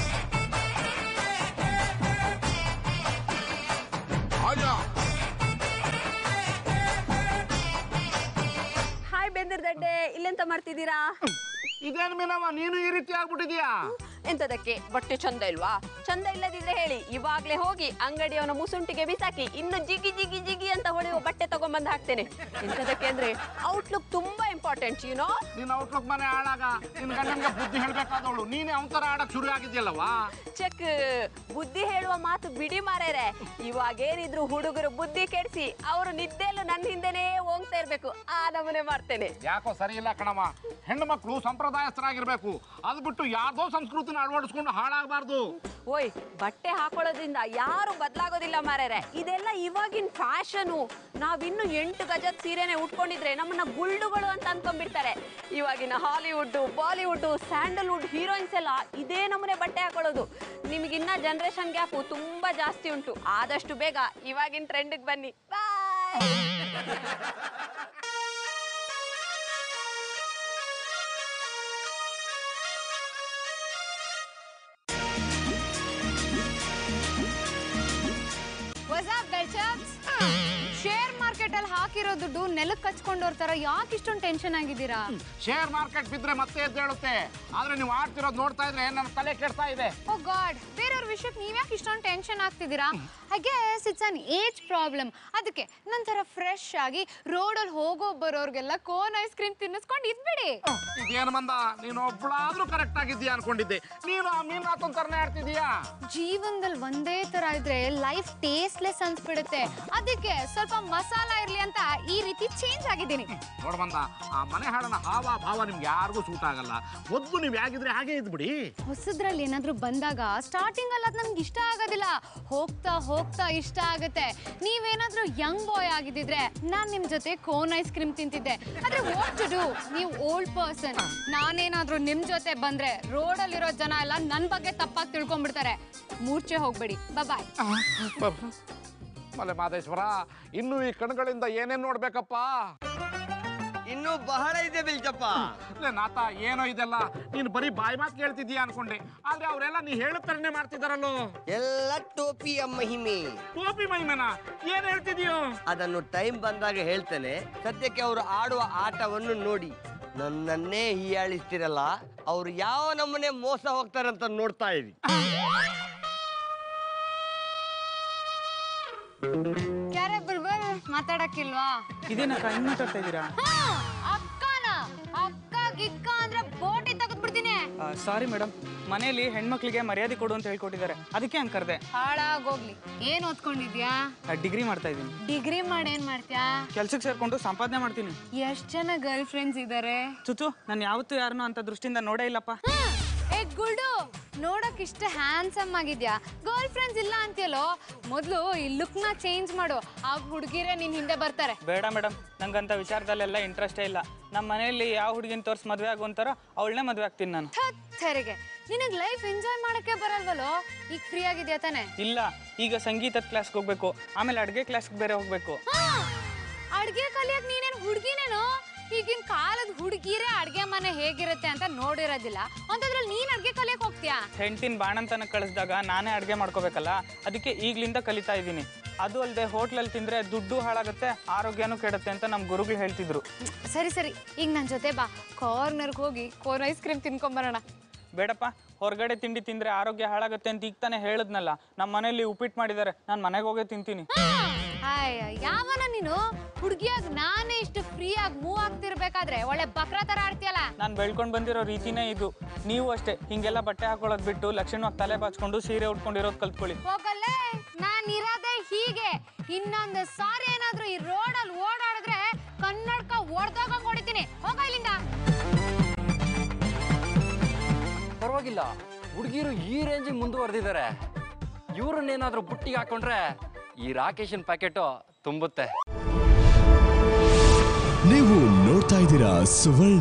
ಹಾಯ್ ಬೆಂದಿರ್ದಡ್ಡೆ ಇಲ್ಲೆಂತ ಮಾಡ್ತಿದ್ದೀರಾ ಇದೇನು ಮೀನವ ನೀನು ಈ ರೀತಿ ಆಗ್ಬಿಟ್ಟಿದ್ಯಾ ಎಂತದಕ್ಕೆ ಬಟ್ಟೆ ಚಂದ ಇಲ್ವಾ ಚಂದ ಇಲ್ಲದಿದ್ರೆ ಹೇಳಿ ಇವಾಗ್ಲೇ ಹೋಗಿ ಅಂಗಡಿಯವನ ಮುಸುಂಟಿಗೆ ಬಿಸಾಕಿ ಇನ್ನು ಜಿಗಿ ಜಿಗಿ ಜಿಗಿ ಅಂತ ಹೊಳೆಯುವ ಬಟ್ಟೆ ತಗೊಂಬಂದು ಹಾಕ್ತೇನೆ ಎಂತದಕ್ಕೆ ಅಂದ್ರೆ ಔಟ್ಲುಕ್ ತುಂಬಾ ಇಂಪಾರ್ಟೆಂಟ್ ಯುನೋ ನಿನ್ನ ಔಟ್ಲುಕ್ ಮನೆ ಹಾಳಾಗ ನಿನ್ ಗಂಡನ್ಗೆ ಬುದ್ಧಿ ಹೇಳ್ಬೇಕಾದವಳು ನೀನೇ ಅವತರ ಆಡಕ್ ಶುರು ಆಗಿದ್ಯಲ್ಲವಾ ಚೆಕ್ ಬುದ್ಧಿ ಹೇಳುವ ಮಾತು ಬಿಡಿ ಮಾರೇರೆ ಇವಾಗೇನಿದ್ರು ಹುಡುಗರು ಬುದ್ಧಿ ಕೆಡಿಸಿ ಅವರು ನಿದ್ದೆಲ್ಲೂ ನನ್ನ ಹಿಂದೆನೇ ಹೋಗ್ತಾ ಇರ್ಬೇಕು ಆ ನಮೂನೆ ಮಾಡ್ತೇನೆ ಯಾಕೋ ಸರಿ ಇಲ್ಲ ಕಣಮ್ಮ ಹೆಣ್ಣು ಮಕ್ಕಳು ಸಂಪ್ರದಾಯಸ್ಥರಾಗಿರ್ಬೇಕು ಅದು ಬಿಟ್ಟು ಯಾರ್ದೋ ಸಂಸ್ಕೃತಿನ ಅಳವಡಿಸ್ಕೊಂಡು ಹಾಳಾಗಬಾರ್ದು ಓಯ್ ಬಟ್ಟೆ ಹಾಕೊಳ್ಳೋದ್ರಿಂದ ಯಾರು ಬದಲಾಗೋದಿಲ್ಲ ಮಾರೇರೆ ಇದೆಲ್ಲ ಇವಾಗಿನ ಫ್ಯಾಷನು ನಾವಿನ್ನು ಎಂಟು ಗಜದ ಸೀರೆನೆ ಉಟ್ಕೊಂಡಿದ್ರೆ ನಮ್ಮನ್ನ ಗುಳ್ಳುಗಳು ಅಂತ ಅನ್ಕೊಂಡ್ಬಿಡ್ತಾರೆ ಇವಾಗಿನ ಹಾಲಿವುಡ್ ಬಾಲಿವುಡ್ ಸ್ಯಾಂಡಲ್ವುಡ್ ಹೀರೋಯಿನ್ಸ್ ಎಲ್ಲ ಇದೇ ನಮೂನೆ ಬಟ್ಟೆ ಹಾಕೊಳ್ಳೋದು ನಿಮಗಿನ್ನ ಜನರೇಷನ್ ಗ್ಯಾಪು ತುಂಬಾ ಜಾಸ್ತಿ ಉಂಟು ಆದಷ್ಟು ಬೇಗ ಇವಾಗಿನ ಟ್ರೆಂಡ್ಗೆ ಬನ್ನಿ ಬಾಯ್ ಶೇರ್ ಮಾರ್ಕೆಟ್ ಅಲ್ಲಿ ಹಾಕಿರೋ ದುಡ್ಡು ನೆಲಕ್ಕೆ ಕಚ್ಕೊಂಡವ್ರ ತರ ಯಾಕೆ ಇಷ್ಟೊಂದು ಟೆನ್ಷನ್ ಆಗಿದ್ದೀರಾ ಶೇರ್ ಮಾರ್ಕೆಟ್ ಬಿದ್ರೆ ಮತ್ತೆ ಎದ್ದೇಳುತ್ತೆ ಆದ್ರೆ ನೀವು ಆಡ್ತಿರೋದು ನೋಡ್ತಾ ಇದ್ರೆ ನನ್ನ ತಲೆ ಕೆಡ್ತಾ ಇದೆ ಓ ಗಾಡ್ ಬೇರೆಯವ್ರ ವಿಷಯಕ್ಕೆ ನೀವ್ಯಾಕೆ ಇಷ್ಟೊಂದು ಟೆನ್ಷನ್ ಆಗ್ತಿದ್ದೀರಾ I guess it's an age problem ಅದಕ್ಕೆ ನಂತರ ಫ್ರೆಶ್ ಆಗಿ ರೋಡಲ್ಲಿ ಹೋಗೋ ಬರೋರ್ಗೆಲ್ಲ ಕೋನ್ ಐಸ್ ಕ್ರೀಮ್ ತಿನ್ನಿಸ್ಕೊಂಡು ಇದ್ಬಿಡಿ ಇದೇನು ಮಂದ ನೀನು ಒಬ್ಳಾದ್ರೂ ಕರೆಕ್ಟ್ ಆಗಿದ್ದೀಯಾ ಅನ್ಕೊಂಡಿದ್ದೆ ನೀನು ಆ ಮೀನಾಥನ್ ತರನೇ ಆಡ್ತಿದೀಯಾ ಜೀವನದಲ್ಲಿ ಒಂದೇ ತರ ಇದ್ರೆ ಲೈಫ್ ಟೇಸ್ಟ್ಲೆಸ್ ಅನ್ಸ್ಬಿಡುತ್ತೆ ಅದಕ್ಕೆ ಸ್ವಲ್ಪ ಮಸಾಲ ಇರ್ಲಿ ಅಂತ ಈ ರೀತಿ ಚೇಂಜ್ ಆಗಿದ್ದೀನಿ ನೋಡ್ ಬಂದ ಆ ಮನೆ ಹಾಡನ ಹಾವ ಭಾವ ನಿಮ್ಗೆ ಯಾರಿಗೂ ಸೂಟ್ ಆಗಲ್ಲ ಮೊದ್ಲು ನೀವು ಹೇಗಿದ್ರೆ ಹಾಗೆ ಇದ್ಬಿಡಿ ಹೊಸದ್ರಲ್ಲಿ ಏನಾದ್ರೂ ಬಂದಾಗ ಸ್ಟಾರ್ಟಿಂಗ್ ಅಲ್ಲಿ ಅದು ನಮ್ಗೆ ಇಷ್ಟ ಆಗೋದಿಲ್ಲ ಹೋಗ್ತಾ ಹೋಗ್ತಾ ಇಷ್ಟ ಆಗುತ್ತೆ ನೀವೇನಾದ್ರೂ ಯಂಗ್ ಬಾಯ್ ಆಗಿದ್ದಿದ್ರೆ ನಾನ್ ನಿಮ್ ಜೊತೆ ಕೋನ್ ಐಸ್ ಕ್ರೀಮ್ ತಿಂತಿದ್ದೆ ಆದ್ರೆ ವಾಟ್ ಟು ಡೂ ನೀವು ಓಲ್ಡ್ ಪರ್ಸನ್ ನಾನೇನಾದ್ರೂ ನಿಮ್ ಜೊತೆ ಬಂದ್ರೆ ರೋಡಲ್ಲಿರೋ ಜನ ಎಲ್ಲ ನನ್ ಬಗ್ಗೆ ತಪ್ಪಾಗಿ ತಿಳ್ಕೊಂಡ್ಬಿಡ್ತಾರೆ ಮೂರ್ಛೆ ಹೋಗ್ಬೇಡಿ ಬಾಯ್ ಮಲೆ ಮಾದೇಶ್ವರ ಇನ್ನು ಈ ಕಣ್ಗಳಿಂದ ಏನೇನ್ ನೋಡ್ಬೇಕಪ್ಪ ಇನ್ನೂ ಬಹಳ ಇದೆ ಬಿಲ್ಚಪ್ಪ ಲೇ ನಾತ ಏನೋ ಇದೆಲ್ಲ ನೀನು ಬರೀ ಬಾಯಿ ಮಾತು ಕೇಳ್ತಿದ್ದೀಯಾ ಅನ್ಕೊಂಡೆ ಆದ್ರೆ ಅವರೆಲ್ಲ ನೀ ಹೇಳುತ್ತಾರನೆ ಮಾಡ್ತಿದಾರಲ್ಲೋ ಎಲ್ಲ ಟೋಪಿಯ ಮಹಿಮೆ ಟೋಪಿ ಮೈಮನ ಏನ್ ಹೇಳ್ತಿದೀಯೋ ಅದನ್ನು ಟೈಮ್ ಬಂದಾಗ ಹೇಳ್ತೇನೆ ಸದ್ಯಕ್ಕೆ ಅವರು ಆಡುವ ಆಟವನ್ನು ನೋಡಿ ನನ್ನನ್ನೇ ಹೀಯಾಳಿಸ್ತಿರಲ್ಲ ಅವ್ರು ಯಾವ ನಮ್ಮನೆ ಮೋಸ ಹೋಗ್ತಾರಂತ ನೋಡ್ತಾ ಇರಿ ಕ್ಯಾರೆ ಬುಲ್ಬುಲ್ ಮಾತಾಡಕ್ಕಿಲ್ವಾ ಇದೇನಕ್ಕ ಇನ್ನು ಮಾತಾಡ್ತಾ ಇದ್ದೀರಾ ಹಾ, ಅಕ್ಕನ ಅಕ್ಕ ಗಿಕ್ಕ ಅಂದ್ರೆ ಬೋಟಿ ತೆಗೆದ್ಬಿಡ್ತೀನಿ ಸಾರಿ ಮೇಡಮ್ ಮನೆಯಲ್ಲಿ ಹೆಣ್ಮಕ್ಳಿಗೆ ಮರ್ಯಾದೆ ಕೊಡು ಅಂತ ಹೇಳ್ಕೊಟ್ಟಿದ್ದಾರೆ ಅದಕ್ಕೆ ಹಂಗೆ ಕರೆದೆ ಹಾಳಾಗೋಗ್ಲಿ ಏನ್ ಓದ್ಕೊಂಡಿದ್ಯಾ ಡಿಗ್ರಿ ಮಾಡ್ತಾ ಇದ್ದೀನಿ ಡಿಗ್ರಿ ಮಾಡಿ ಏನ್ ಮಾಡ್ತ್ಯಾ ಕೆಲ್ಸಕ್ಕೆ ಸೇರ್ಕೊಂಡು ಸಂಪಾದನೆ ಮಾಡ್ತೀನಿ ಎಷ್ಟ್ ಜನ ಗರ್ಲ್ ಫ್ರೆಂಡ್ಸ್ ಇದಾರೆ ಚುಚು ನಾನು ಯಾವತ್ತೂ ಯಾರನ್ನೂ ಅಂತ ದೃಷ್ಟಿಯಿಂದ ನೋಡೇ ಇಲ್ಲಪ್ಪ ಏ ಗುಲ್ಡು ನೋಡಕ್ ಇಷ್ಟ ಹ್ಯಾಂಡ್ಸಮ್ ಆಗಿದ್ಯಾ ಗರ್ಲ್ ಫ್ರೆಂಡ್ಸ್ ಇಲ್ಲ ಅಂತೀಯಲ್ಲೋ ಮೊದ್ಲು ಈ ಲುಕ್ ನ ಚೇಂಜ್ ಮಾಡು ಆ ಹುಡುಗಿರೇ ನಿನ್ ಹಿಂದೆ ಬರ್ತಾರೆ ಬೇಡ ಮೇಡಮ್ ನಂಗಂತ ವಿಚಾರದಲ್ಲೆಲ್ಲ ಇಂಟ್ರೆಸ್ಟೇ ಇಲ್ಲ ನಮ್ಮ ಮನೆಯಲ್ಲಿ ಯಾವ ಹುಡುಗಿನ ತೋರಿಸಿ ಮದುವೆ ಆಗುವಂತಾರೋ ಅವಳನ್ನೇ ಮದುವೆ ಆಗ್ತೀನಿ ನಾನು ತೆರಿಗೆ ನಿನಗ್ ಲೈಫ್ ಎಂಜಾಯ್ ಮಾಡಕ್ಕೆ ಬರಲ್ವಲ್ಲೋ ಈಗ ಫ್ರೀ ಆಗಿದ್ಯಾ ತಾನೆ ಇಲ್ಲ ಈಗ ಸಂಗೀತದ ಕ್ಲಾಸ್ಗೆ ಹೋಗ್ಬೇಕು ಆಮೇಲೆ ಅಡುಗೆ ಕ್ಲಾಸ್ಗೆ ಬೇರೆ ಹೋಗ್ಬೇಕು ಅಡ್ಗೆ ಕಲಿಯಕ್ ನೀನೇನ್ ಹುಡ್ಗಿನೇನು ಈಗಿನ ಕಾಲದ ಹುಡುಗಿರೇ ಅಡ್ಗೆ ಮನೆ ಹೇಗಿರುತ್ತೆ ಅಂತ ನೋಡಿರೋದಿಲ್ಲ ಅಂತದ್ರಲ್ಲಿ ನೀನ್ ಅಡ್ಗೆ ಕಲಿಯಕ್ ಹೋಗ್ತೀಯಾ ಹೆಂಡ್ತಿನ ಬಾಣಂತನ ಕಳಿಸಿದಾಗ ನಾನೇ ಅಡುಗೆ ಮಾಡ್ಕೋಬೇಕಲ್ಲ ಅದಕ್ಕೆ ಈಗ್ಲಿಂದ ಕಲಿತಾ ಇದ್ದೀನಿ ಅದು ಅಲ್ಲದೆ ಹೋಟ್ಲಲ್ಲಿ ತಿಂದರೆ ದುಡ್ಡು ಹಾಳಾಗುತ್ತೆ ಆರೋಗ್ಯನೂ ಕೆಡುತ್ತೆ ಅಂತ ನಮ್ಮ ಗುರುಗಳು ಹೇಳ್ತಿದ್ರು ಸರಿ ಸರಿ ಈಗ ನನ್ನ ಜೊತೆ ಬಾ ಕಾರ್ನರ್ಗೆ ಹೋಗಿ ಕೋನ್ ಐಸ್ ಕ್ರೀಮ್ ತಿನ್ಕೊಂಬರೋಣ ಬೇಡಪ್ಪ ಹೊರಗಡೆ ತಿಂಡಿ ತಿಂದರೆ ಆರೋಗ್ಯ ಹಾಳಾಗುತ್ತೆ ಅಂತ ಈಗ ತಾನೇ ಹೇಳಿದ್ನಲ್ಲ ನಮ್ಮ ಮನೇಲಿ ಉಪ್ಪಿಟ್ಟು ಮಾಡಿದ್ದಾರೆ ನಾನು ಮನೆಗೆ ಹೋಗೇ ತಿಂತೀನಿ ಅಯ್ಯ ಯಾವನ ನೀನು ಹುಡುಗಿಯಾಗ ನಾನೇ ಇಷ್ಟು ಫ್ರೀ ಆಗಿ ಮೂವ್ ಆಗ್ತಿರ್ಬೇಕಾದ್ರೆ ಒಳ್ಳೆ ಬಕ್ರ ತರ ಆಡ್ತೀಯಲ್ಲ ನಾನು ಬೆಳ್ಕೊಂಡು ಬಂದಿರೋ ರೀತಿನೇ ಇದು ನೀವು ಅಷ್ಟೇ ಹಿಂಗೆಲ್ಲ ಬಟ್ಟೆ ಹಾಕೊಳ್ಳೋದು ಬಿಟ್ಟು ಲಕ್ಷಣವಾಗಿ ತಲೆ ಬಾಚ್ಕೊಂಡು ಸೀರೆ ಉಟ್ಕೊಂಡಿರೋದು ಕಲ್ತ್ಕೊಳ್ಳಿ ಹೋಗಲ್ಲೇ ನಾನ್ ಇರೋದೇ ಹೀಗೆ ಇನ್ನೊಂದು ಸಾರಿ ಏನಾದ್ರೂ ಈ ರೋಡಲ್ಲಿ ಓಡಾಡಿದ್ರೆ ಕನ್ನಡಕ ಒಡ್ದಾಗ ಹೊಡಿತೀನಿ ಹೋಗ ಇಲ್ಲಿಂದ ಪರವಾಗಿಲ್ಲ ಹುಡುಗಿರು ಈ ರೇಂಜಿಗೆ ಮುಂದುವರೆದಿದ್ದಾರೆ ಇವ್ರನ್ನೇನಾದ್ರೂ ಬುಟ್ಟಿಗೆ ಹಾಕೊಂಡ್ರೆ ಈ ರಾಕೇಶನ್ ಪ್ಯಾಕೆಟು ತುಂಬುತ್ತೆ ನೀವು ನೋಡ್ತಾ ಇದ್ದೀರಾ ಸುವರ್ಣ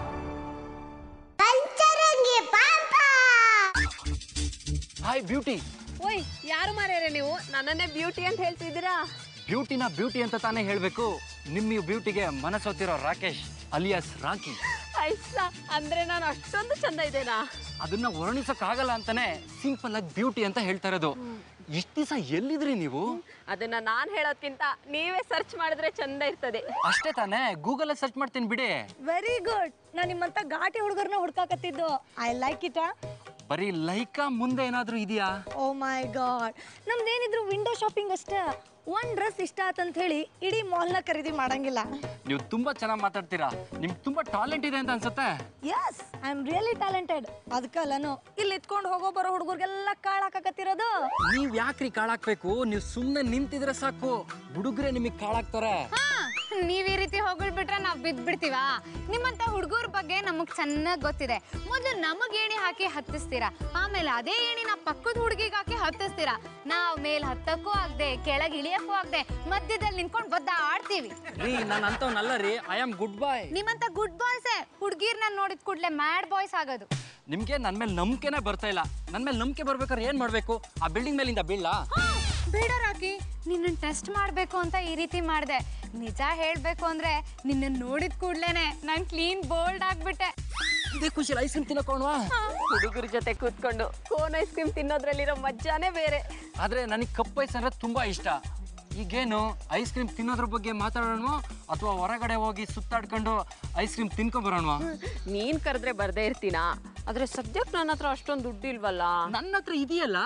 ಹಾಯ್ ಬ್ಯೂಟಿ ಓಯ್ ಯಾರು ಮಾರ್ಯಾರೆ ನೀವು ನನ್ನನ್ನೇ ಬ್ಯೂಟಿ ಅಂತ ಹೇಳ್ತಿದ್ದೀರಾ ಬ್ಯೂಟಿನ ಬ್ಯೂಟಿ ಅಂತ ತಾನೇ ಹೇಳ್ಬೇಕು ನಿಮ್ಮ ಈ ಬ್ಯೂಟಿಗೆ ಮನಸ್ಸೊತ್ತಿರೋ ರಾಕೇಶ್ ಅಲಿಯಾಸ್ ರಾಕಿ ಐಸ ಅಂದ್ರೆ ನಾನು ಅಷ್ಟೊಂದು ಚಂದ ಇದ್ದೇನಾ ಅದನ್ನ ವರ್ಣಿಸಕ್ಕಾಗಲ್ಲ ಅಂತಾನೆ ಸಿಂಪಲ್ ಆಗಿ ಬ್ಯೂಟಿ ಅಂತ ಹೇಳ್ತಾ ಇರೋದು ಇಷ್ಟು ದಿವಸ ಎಲ್ಲಿದ್ರಿ ನೀವು ಅದನ್ನ ನಾನ್ ಹೇಳೋದ್ಕಿಂತ ನೀವೇ ಸರ್ಚ್ ಮಾಡಿದ್ರೆ ಚಂದ ಇರ್ತದೆ ಅಷ್ಟೇ ತಾನೇ ಗೂಗಲ್ ಸರ್ಚ್ ಮಾಡ್ತೀನಿ ಬಿಡಿ ವೆರಿ ಗುಡ್ ನಾನು ನಿಮ್ಮಂತ ಘಾಟಿ ಹುಡುಗರನ್ನ ಹುಡ್ಕಾಕತ್ತಿದ್ದು ಐ ಲೈಕ್ ಇಟ್ ಬರೀ ಲೈಕಾ ಮುಂದೆ ಏನಾದ್ರೂ ಇದೆಯಾ ಓ ಮೈ ಗಾಡ್ ನಮ್ದೇನಿದ್ರು ವಿಂಡೋ ಶಾಪಿಂಗ್ ಅಷ್ಟೇ ಒಂದ್ ಡ್ರೆಸ್ ಇಷ್ಟ ಆತಂತ ಹೇಳಿ ಇಡೀ ಮಾಲ್ನ ಖರೀದಿ ಮಾಡಂಗಿಲ್ಲ ನೀವು ತುಂಬಾ ಚೆನ್ನಾಗಿ ಮಾತಾಡ್ತೀರಾ ನಿಮ್ಗೆ ತುಂಬಾ ಟಾಲೆಂಟ್ ಇದೆ ಅಂತ ಅನ್ಸುತ್ತೆ yes I am really talented ಅದಕ್ಕಲ್ಲನು ಇಲ್ಲಿ ಇಟ್ಕೊಂಡು ಹೋಗೋ ಬರೋ ಹುಡುಗರಿಗೆಲ್ಲ ಕಾಳಾಕತ್ತಿರೋದು ನೀವ್ ಯಾಕ್ರಿ ಕಾಳಾಕ್ಬೇಕು ನೀವು ಸುಮ್ಮನೆ ನಿಂತಿದ್ರೆ ಸಾಕು ಹುಡುಗ್ರೆ ನಿಮಗೆ ಕಾಳಾಕ್ತಾರೆ ಹಾ ನೀವ್ ಈ ರೀತಿ ಹೊಗಳ್ಬಿಟ್ರೆ ನಾವ್ ಬಿದ್ ಬಿಡ್ತೀವಾ ನಿಮ್ಮಂತ ಹುಡುಗರ ಬಗ್ಗೆ ನಮಗ್ ಚೆನ್ನಾಗ್ ಗೊತ್ತಿದೆ ಮೊದ್ಲು ನಮಗ್ ಏಣಿ ಹಾಕಿ ಹತ್ತಿಸ್ತೀರಾ ಆಮೇಲೆ ಅದೇ ಏಣಿ ನಾ ಪಕ್ಕದ ಹುಡುಗಿಗೆ ಹಾಕಿ ಹತ್ತಿಸ್ತೀರಾ ನಾವ್ ಮೇಲ್ ಹತ್ತಕ್ಕೂ ಆಗದೆ ಕೆಳಗ್ ಇಳಿಯಕ್ಕೂ ಆಗದೆ ಮಧ್ಯದಲ್ಲಿ ನಿಂತ್ಕೊಂಡ್ ಬದ್ದ ಆಡ್ತೀವಿ ರೀ ನಾನು ಅಂತವ್ನಲ್ಲ ರೀ ಐ ಆಮ್ ಗುಡ್ ಬಾಯ್ ನಿಮ್ಮಂತ ಗುಡ್ ಬಾಯ್ಸೇ ಹುಡ್ಗಿರ್ನ ನೋಡಿದ ಕೂಡ್ಲೆ ಮ್ಯಾಡ್ ಬಾಯ್ಸ್ ಆಗೋದು ನಿಮ್ಗೆ ನನ್ನ ಮೇಲೆ ನಂಬಿಕೆನೇ ಬರ್ತಾ ಇಲ್ಲ ನನ್ನ ಮೇಲೆ ನಂಬಿಕೆ ಬರ್ಬೇಕಾದ್ರೆ ಏನ್ ಮಾಡ್ಬೇಕು ಆ ಬಿಲ್ಡಿಂಗ್ ಮೇಲಿಂದ ಬೀಳಾ ಬೇಡ ರಾಕಿ ನಿನ್ನ ಟೆಸ್ಟ್ ಮಾಡ್ಬೇಕು ಅಂತ ಈ ರೀತಿ ಮಾಡ್ದೆ ನಿಜ ಹೇಳ್ಬೇಕು ಅಂದ್ರೆ ನಿನ್ನ ನೋಡಿದ ಕೂಡ್ಲೇನೆ ನಾನ್ ಕ್ಲೀನ್ ಬೋಲ್ಡ್ ಆಗ್ಬಿಟ್ಟೆ ಇದೇ ಖುಷಿ ಐಸ್ ಕ್ರೀಮ್ ತಿನ್ನಕೋಣವಾ ಹುಡುಗರ ಜೊತೆ ಕೂತ್ಕೊಂಡು ಕೋನ್ ಐಸ್ ಕ್ರೀಮ್ ತಿನ್ನೋದ್ರಲ್ಲಿರೋ ಮಜ್ಜಾನೇ ಬೇರೆ ಆದ್ರೆ ನನಗೆ ಕಪ್ ಐಸ್ ಅಂದ್ರೆ ತುಂಬಾ ಇಷ್ಟ ಈಗೇನು ಐಸ್ ಕ್ರೀಮ್ ತಿನ್ನೋದ್ರ ಬಗ್ಗೆ ಮಾತಾಡೋಣ ಅಥವಾ ಹೊರಗಡೆ ಹೋಗಿ ಸುತ್ತಾಡ್ಕೊಂಡು ಐಸ್ ಕ್ರೀಮ್ ತಿನ್ಕೊಂಡ್ ಬರೋಣವಾ ನೀನ್ ಕರೆದ್ರೆ ಬರ್ದೇ ಇರ್ತೀನಾ ಆದ್ರೆ ಸದ್ಯಕ್ಕೆ ನನ್ನ ಹತ್ರ ಅಷ್ಟೊಂದು ದುಡ್ಡು ಇಲ್ವಲ್ಲ ನನ್ನ ಹತ್ರ ಇದೆಯಲ್ಲ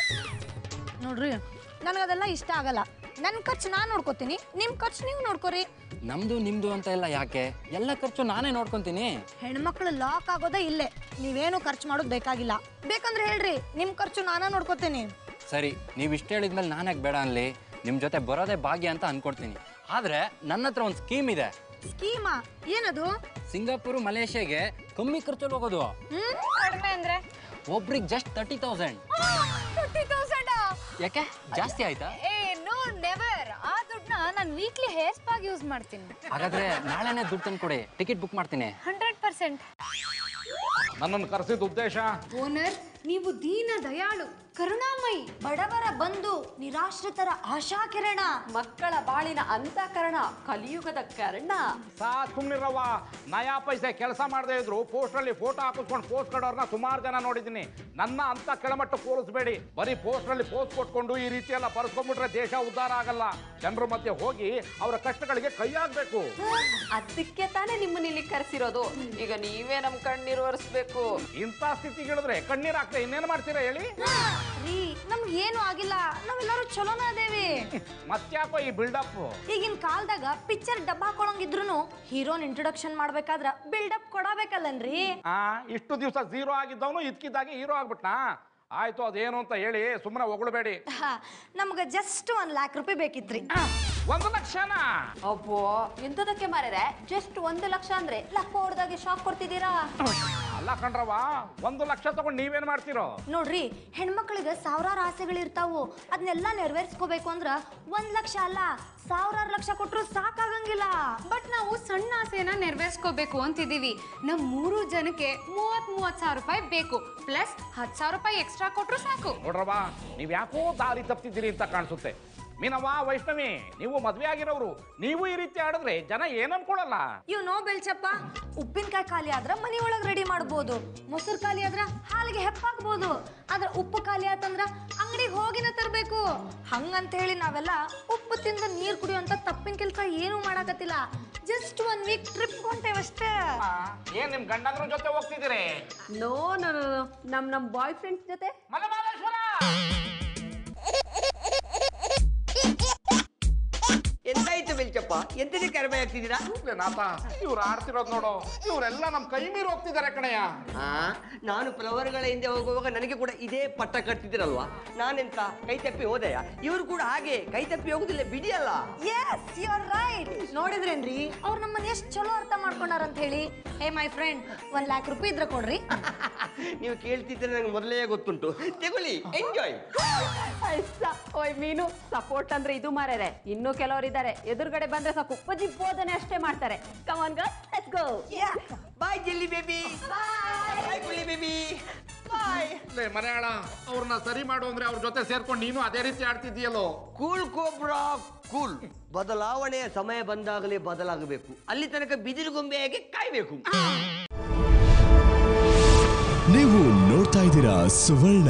ನೋಡ್ರಿ ನನಗದೆಲ್ಲ ಇಷ್ಟ ಆಗಲ್ಲ ನನ್ನ ಖರ್ಚು ನಾನು ನೋಡ್ಕೋತೀನಿ ನಿಮ್ಮ ಖರ್ಚು ನೀವು ನೋಡ್ಕೋರಿ ನಮ್ದು ನಿಮ್ದು ಅಂತ ಇಲ್ಲ ಯಾಕೆ ಎಲ್ಲ ಖರ್ಚು ನಾನೇ ನೋಡ್ಕೊಂತೀನಿ ಹೆಣ್ಮಕ್ಳು ಲಾಕ್ ಆಗೋದೇ ಇಲ್ಲೇ ನೀವೇನು ಖರ್ಚು ಮಾಡೋದು ಬೇಕಾಗಿಲ್ಲ ಬೇಕಂದ್ರೆ ಹೇಳ್ರಿ ನಿಮ್ಮ ಖರ್ಚು ನಾನೇ ನೋಡ್ಕೋತೀನಿ ಸರಿ ನೀವು ಇಷ್ಟ ಹೇಳಿದ್ಮೇಲೆ ನಾನು ಯಾಕೆ ಬೇಡ ಅನ್ಲಿ ನಿಮ್ಮ ಜೊತೆ ಬರೋದೇ ಭಾಗ್ಯ ಅಂತ ಅನ್ಕೊಡ್ತೀನಿ ಆದ್ರೆ ನನ್ನ ಹತ್ರ ಒಂದು ಸ್ಕೀಮ್ ಇದೆ ಸ್ಕೀಮಾ ಏನದು ಸಿಂಗಾಪುರ್ ಮಲೇಷ್ಯಾಗೆ ಕಮ್ಮಿ ಖರ್ಚಲ್ಲಿ ಹೋಗೋದು ಕಡಿಮೆ ಅಂದ್ರೆ ಒಬ್ರಿಗೆ just thirty thousand fifty thousand ಯಾಕೆ ಜಾಸ್ತಿ ಆಯ್ತಾ ಏ ನೋ ನೆವರ್ ಆ ದುಡ್ಡನ್ನ ನಾನು ವೀಕ್ಲಿ ಹೇರ್ ಸ್ಪಾಗ್ ಯೂಸ್ ಮಾಡ್ತೀನಿ ಹಾಗಾದ್ರೆ ನಾಳೆನೇ ದುಡ್ಡು ತಂದು ಕೊಡಿ ಟಿಕೆಟ್ ಬುಕ್ ಮಾಡ್ತೀನಿ ಹಂಡ್ರೆಡ್ ಪರ್ಸೆಂಟ್ ನನ್ನನ್ನು ಕರೆಸಿದ ಉದ್ದೇಶ ಓನರ್ ನೀವು ದೀನ ದಯಾಳು ಕರುಣಾಮಯಿ ಬಡವರ ಬಂಧು ನಿರಾಶ್ರಿತರ ಆಶಾ ಕಿರಣ ಮಕ್ಕಳ ಬಾಳಿನ ಅಂತಃಕರಣ ಕಲಿಯುಗದ ಕರ್ಣ ಸಾ ಸುಮ್ನಿರವ್ವ ನಯಾ ಪೈಸೆ ಕೆಲಸ ಮಾಡದೇ ಇದ್ರು ಪೋಸ್ಟಲ್ಲಿ ಫೋಟೋ ಹಾಕಿಸ್ಕೊಂಡು ಪೋಸ್ಟ್ ಕೊಡೋರ್ನ ಸುಮಾರು ಜನ ನೋಡಿದ್ದೀನಿ ನನ್ನ ಅಂತ ಕೆಳಮಟ್ಟ ಹೋಲಿಸ್ಬೇಡಿ ಬರೀ ಪೋಸ್ಟಲ್ಲಿ ಪೋಸ್ಟ್ ಕೊಟ್ಕೊಂಡು ಈ ರೀತಿ ಎಲ್ಲ ಬರ್ಸ್ಕೊಂಡ್ಬಿಟ್ರೆ ದೇಶ ಉದ್ಧಾರ ಆಗಲ್ಲ ಜನರ ಮಧ್ಯೆ ಹೋಗಿ ಅವರ ಕಷ್ಟಗಳಿಗೆ ಕೈ ಹಾಕ್ಬೇಕು ಅದಕ್ಕೆ ತಾನೇ ನಿಮ್ಮನ್ನ ಇಲ್ಲಿ ಕರೆಸಿರೋದು ಈಗ ನೀವೇ ನಮ್ ಕಣ್ಣೀರು ಒರೆಸ್ಬೇಕು ಇಂಥ ಸ್ಥಿತಿಗಿಳಿದ್ರೆ ಕಣ್ಣೀರ್ ಹಾಕ್ತೆ ಇನ್ನೇನು ಮಾಡ್ತೀರಾ ಹೇಳಿ ರೀ ನಮ್ಗೆ ಏನು ಆಗಿಲ್ಲ ನಾವೆಲ್ಲರೂ ಚಲೋನ ಅದೇವಿ ಮತ್ತ್ಯಾಕೋ ಈ ಬಿಲ್ಡಪ್ ಈಗಿನ ಕಾಲದಾಗ ಪಿಕ್ಚರ್ ಡಬ್ಬ ಹಾಕೊಳಂಗಿದ್ರು ಹೀರೋನ್ ಇಂಟ್ರೊಡಕ್ಷನ್ ಮಾಡ್ಬೇಕಾದ್ರ ಬಿಲ್ಡಪ್ ಕೊಡಬೇಕಲ್ಲನ್ರಿ ಆ ಇಷ್ಟು ದಿವಸ ಝೀರೋ ಆಗಿದ್ದವನು ಇದ್ಕಿದ್ದಾಗೆ ಹೀರೋ ಆಗ್ಬಿಟ್ನಾ ಆಯ್ತು ಅದೇನು ಅಂತ ಹೇಳಿ ಸುಮ್ಮನೆ ಹೊಗಳ್ಬೇಡಿ ನಮ್ಗೆ ಜಸ್ಟ್ ಒಂದ್ ಲ್ಯಾಕ್ ರೂಪಾಯಿ ಬೇಕಿತ್ರಿ ಒಂದು ಲಕ್ಷನಾ ಅಬ್ಬೋ ಎಂತದಕ್ಕೆ ಮಾರ್ಯಾರೆ ಜಸ್ಟ್ ಒಂದು ಲಕ್ಷ ಅಂದ್ರೆ ಲಕ್ಕ ಹೊಡೆದಾಗೆ ಶಾಕ್ ಕೊಡ್ತಿದ್ದೀರಾ ಅಲ್ಲ ಕಣ್ರವ ಒಂದು ಲಕ್ಷ ತಗೊಂಡು ನೀವೇನ್ ಮಾಡ್ತಿರೋ ನೋಡ್ರಿ ಹೆಣ್ಮಕ್ಳಿಗೆ ಸಾವಿರಾರು ಆಸೆಗಳಿರ್ತಾವು ಅದನ್ನೆಲ್ಲ ನೆರವೇರಿಸ್ಕೋಬೇಕು ಅಂದ್ರ ಒಂದ್ ಲಕ್ಷ ಅಲ್ಲ ಸಾವಿರಾರು ಲಕ್ಷ ಕೊಟ್ರು ಸಾಕಾಗಂಗಿಲ್ಲ ಬಟ್ ನಾವು ಸಣ್ಣ ಆಸೆನ ನೆರವೇರಿಸ್ಕೋಬೇಕು ಅಂತಿದೀವಿ ನಮ್ ಮೂರು ಜನಕ್ಕೆ ಮೂವತ್ ಮೂವತ್ ಸಾವಿರ ರೂಪಾಯಿ ಬೇಕು ಪ್ಲಸ್ ಹತ್ತು ಸಾವಿರ ರೂಪಾಯಿ ಎಕ್ಸ್ಟ್ರಾ ಕೊಟ್ರು ಸಾಕು ನೋಡ್ರವ ನೀವ್ ಯಾಕೋ ದಾರಿ ತಪ್ತಿದ್ದೀರಿ ಅಂತ ಕಾಣಿಸುತ್ತೆ ಮೀನವ್ವ ವೈಷ್ಣವಿ ನೀವು ಮದ್ವೆ ಆಗಿರೋರು ನೀವು ಈ ರೀತಿ ಆಡಿದ್ರೆ ಜನ ಏನ್ ಅನ್ಕೊಳಲ್ಲ ಇವ್ ನೋ ಬೆಳ್ಚಪ್ಪ ಉಪ್ಪಿನಕಾಯಿ ಖಾಲಿ ಆದ್ರ ಮನಿ ಒಳಗ್ ರೆಡಿ ಮಾಡ್ಬೋದು ಮೊಸರು ಖಾಲಿ ಆದ್ರ ಹಾಲಿಗೆ ಹೆಪ್ಪಾಕ್ಬೋದು ಆದ್ರ ಉಪ್ಪು ಖಾಲಿ ಆತಂದ್ರ ಅಂಗಡಿಗೆ ಹೋಗಿನ ತರ್ಬೇಕು ಹಂಗಂತ ಹೇಳಿ ನಾವೆಲ್ಲ ಉಪ್ಪು ತಿಂದ ನೀರ್ ಕುಡಿಯುವಂತ ತಪ್ಪಿನ ಕೆಲ್ಸ ಏನು ಮಾಡಾಕತ್ತಿಲ್ಲ ಜಸ್ಟ್ ಒನ್ ವೀಕ್ ಟ್ರಿಪ್ ಹೊಂಟೇವಷ್ಟೇ ಆ, ಏನ್ ನಿಮ್ ಗಂಡಂದ್ರ ಜೊತೆ ಹೋಗ್ತಿದ್ದೀರಿ ನೋ ನೋ ನಮ್ ನಮ್ ಬಾಯ್ ಫ್ರೆಂಡ್ಸ್ ಜೊತೆ ಮಲಮಾಲೇಶ್ವರ ಎಂತಾಯ್ತು ಬೆಲ್ಚಪ್ಪ ಎಂತದೇ ಕಡಿಮೆ ಆಗ್ತಿದ್ದೀರಾ ನಾಥ ಇವ್ರು ಆಡ್ತಿರೋದ್ ನೋಡು ಇವರೆಲ್ಲ ನಮ್ ಕೈ ಮೀರಿ ಹೋಗ್ತಿದ್ದಾರೆ ಕಣಯ್ಯ ಆ ನಾನು ಪ್ರವರ್ಗಳ ಹಿಂದೆ ಹೋಗುವಾಗ ನನಗೆ ಕೂಡ ಇದೇ ಪಟ್ಟ ಕಟ್ತಿದ್ದೀರಲ್ವಾ ನಾನೆಂತ ಕೈ ತಪ್ಪಿ ಹೋದೆಯ ಇವರು ಕೂಡ ಹಾಗೆ ಕೈ ತಪ್ಪಿ ಹೋಗುದಿಲ್ಲ ಬಿಡಿಯಲ್ಲ ಎಸ್ ಯು ಆರ್ ರೈಟ್ ನೋಡಿದ್ರೇನ್ರಿ ಅವ್ರು ನಮ್ಮನ್ನ ಎಷ್ಟು ಚಲೋ ಅರ್ಥ ಮಾಡ್ಕೊಂಡಾರ ಅಂತ ಹೇಳಿ ಹೇ ಮೈ ಫ್ರೆಂಡ್ ಒಂದ್ ಲ್ಯಾಕ್ ರೂಪಾಯಿ ಇದ್ರೆ ಕೊಡ್ರಿ ನೀವು ಕೇಳ್ತಿದ್ರೆ ನನಗೆ ಮೊದಲೇ ಗೊತ್ತುಂಟು ತಗೊಳ್ಳಿ ಎಂಜಾಯ್ ಅಯ್ಸ, ಓಯ್ ಮೀನು ಸಪೋರ್ಟ್ ಅಂದ್ರೆ ಇದು ಮಾರ್ಯಾರೆ ಇನ್ನು ಕೆಲವರು ಇದ್ದಾರೆ ಎದುರುಗಡೆ ಬಂದ್ರೆ ಸಾಕು ಉಪ್ಪಜಿ ಬೋಧನೆ ಅಷ್ಟೇ ಮಾಡ್ತಾರೆ come on let's go bye jelly baby bye ಕುಳಿ ಬೇಬಿ ಬಾಯ್ ಲೇ ಮನೆಯಾಳ ಅವ್ರನ್ನ ಸರಿ ಮಾಡು ಅಂದ್ರೆ ಅವ್ರ ಜೊತೆ ಸೇರ್ಕೊಂಡು ನೀನು ಅದೇ ರೀತಿ ಆಡ್ತಿದ್ದೀಯಲ್ಲೋ ಕೂಲ್ ಕೋಬ್ರಾ ಕೂಲ್ ಬದಲಾವಣೆಯ ಸಮಯ ಬಂದಾಗಲೇ ಬದಲಾಗಬೇಕು ಅಲ್ಲಿ ತನಕ ಬಿದಿರು ಗೊಂಬೆಯಾಗಿ ಕಾಯ್ಬೇಕು ನೀವು ನೋಡ್ತಾ ಇದ್ದೀರಾ ಸುವರ್ಣ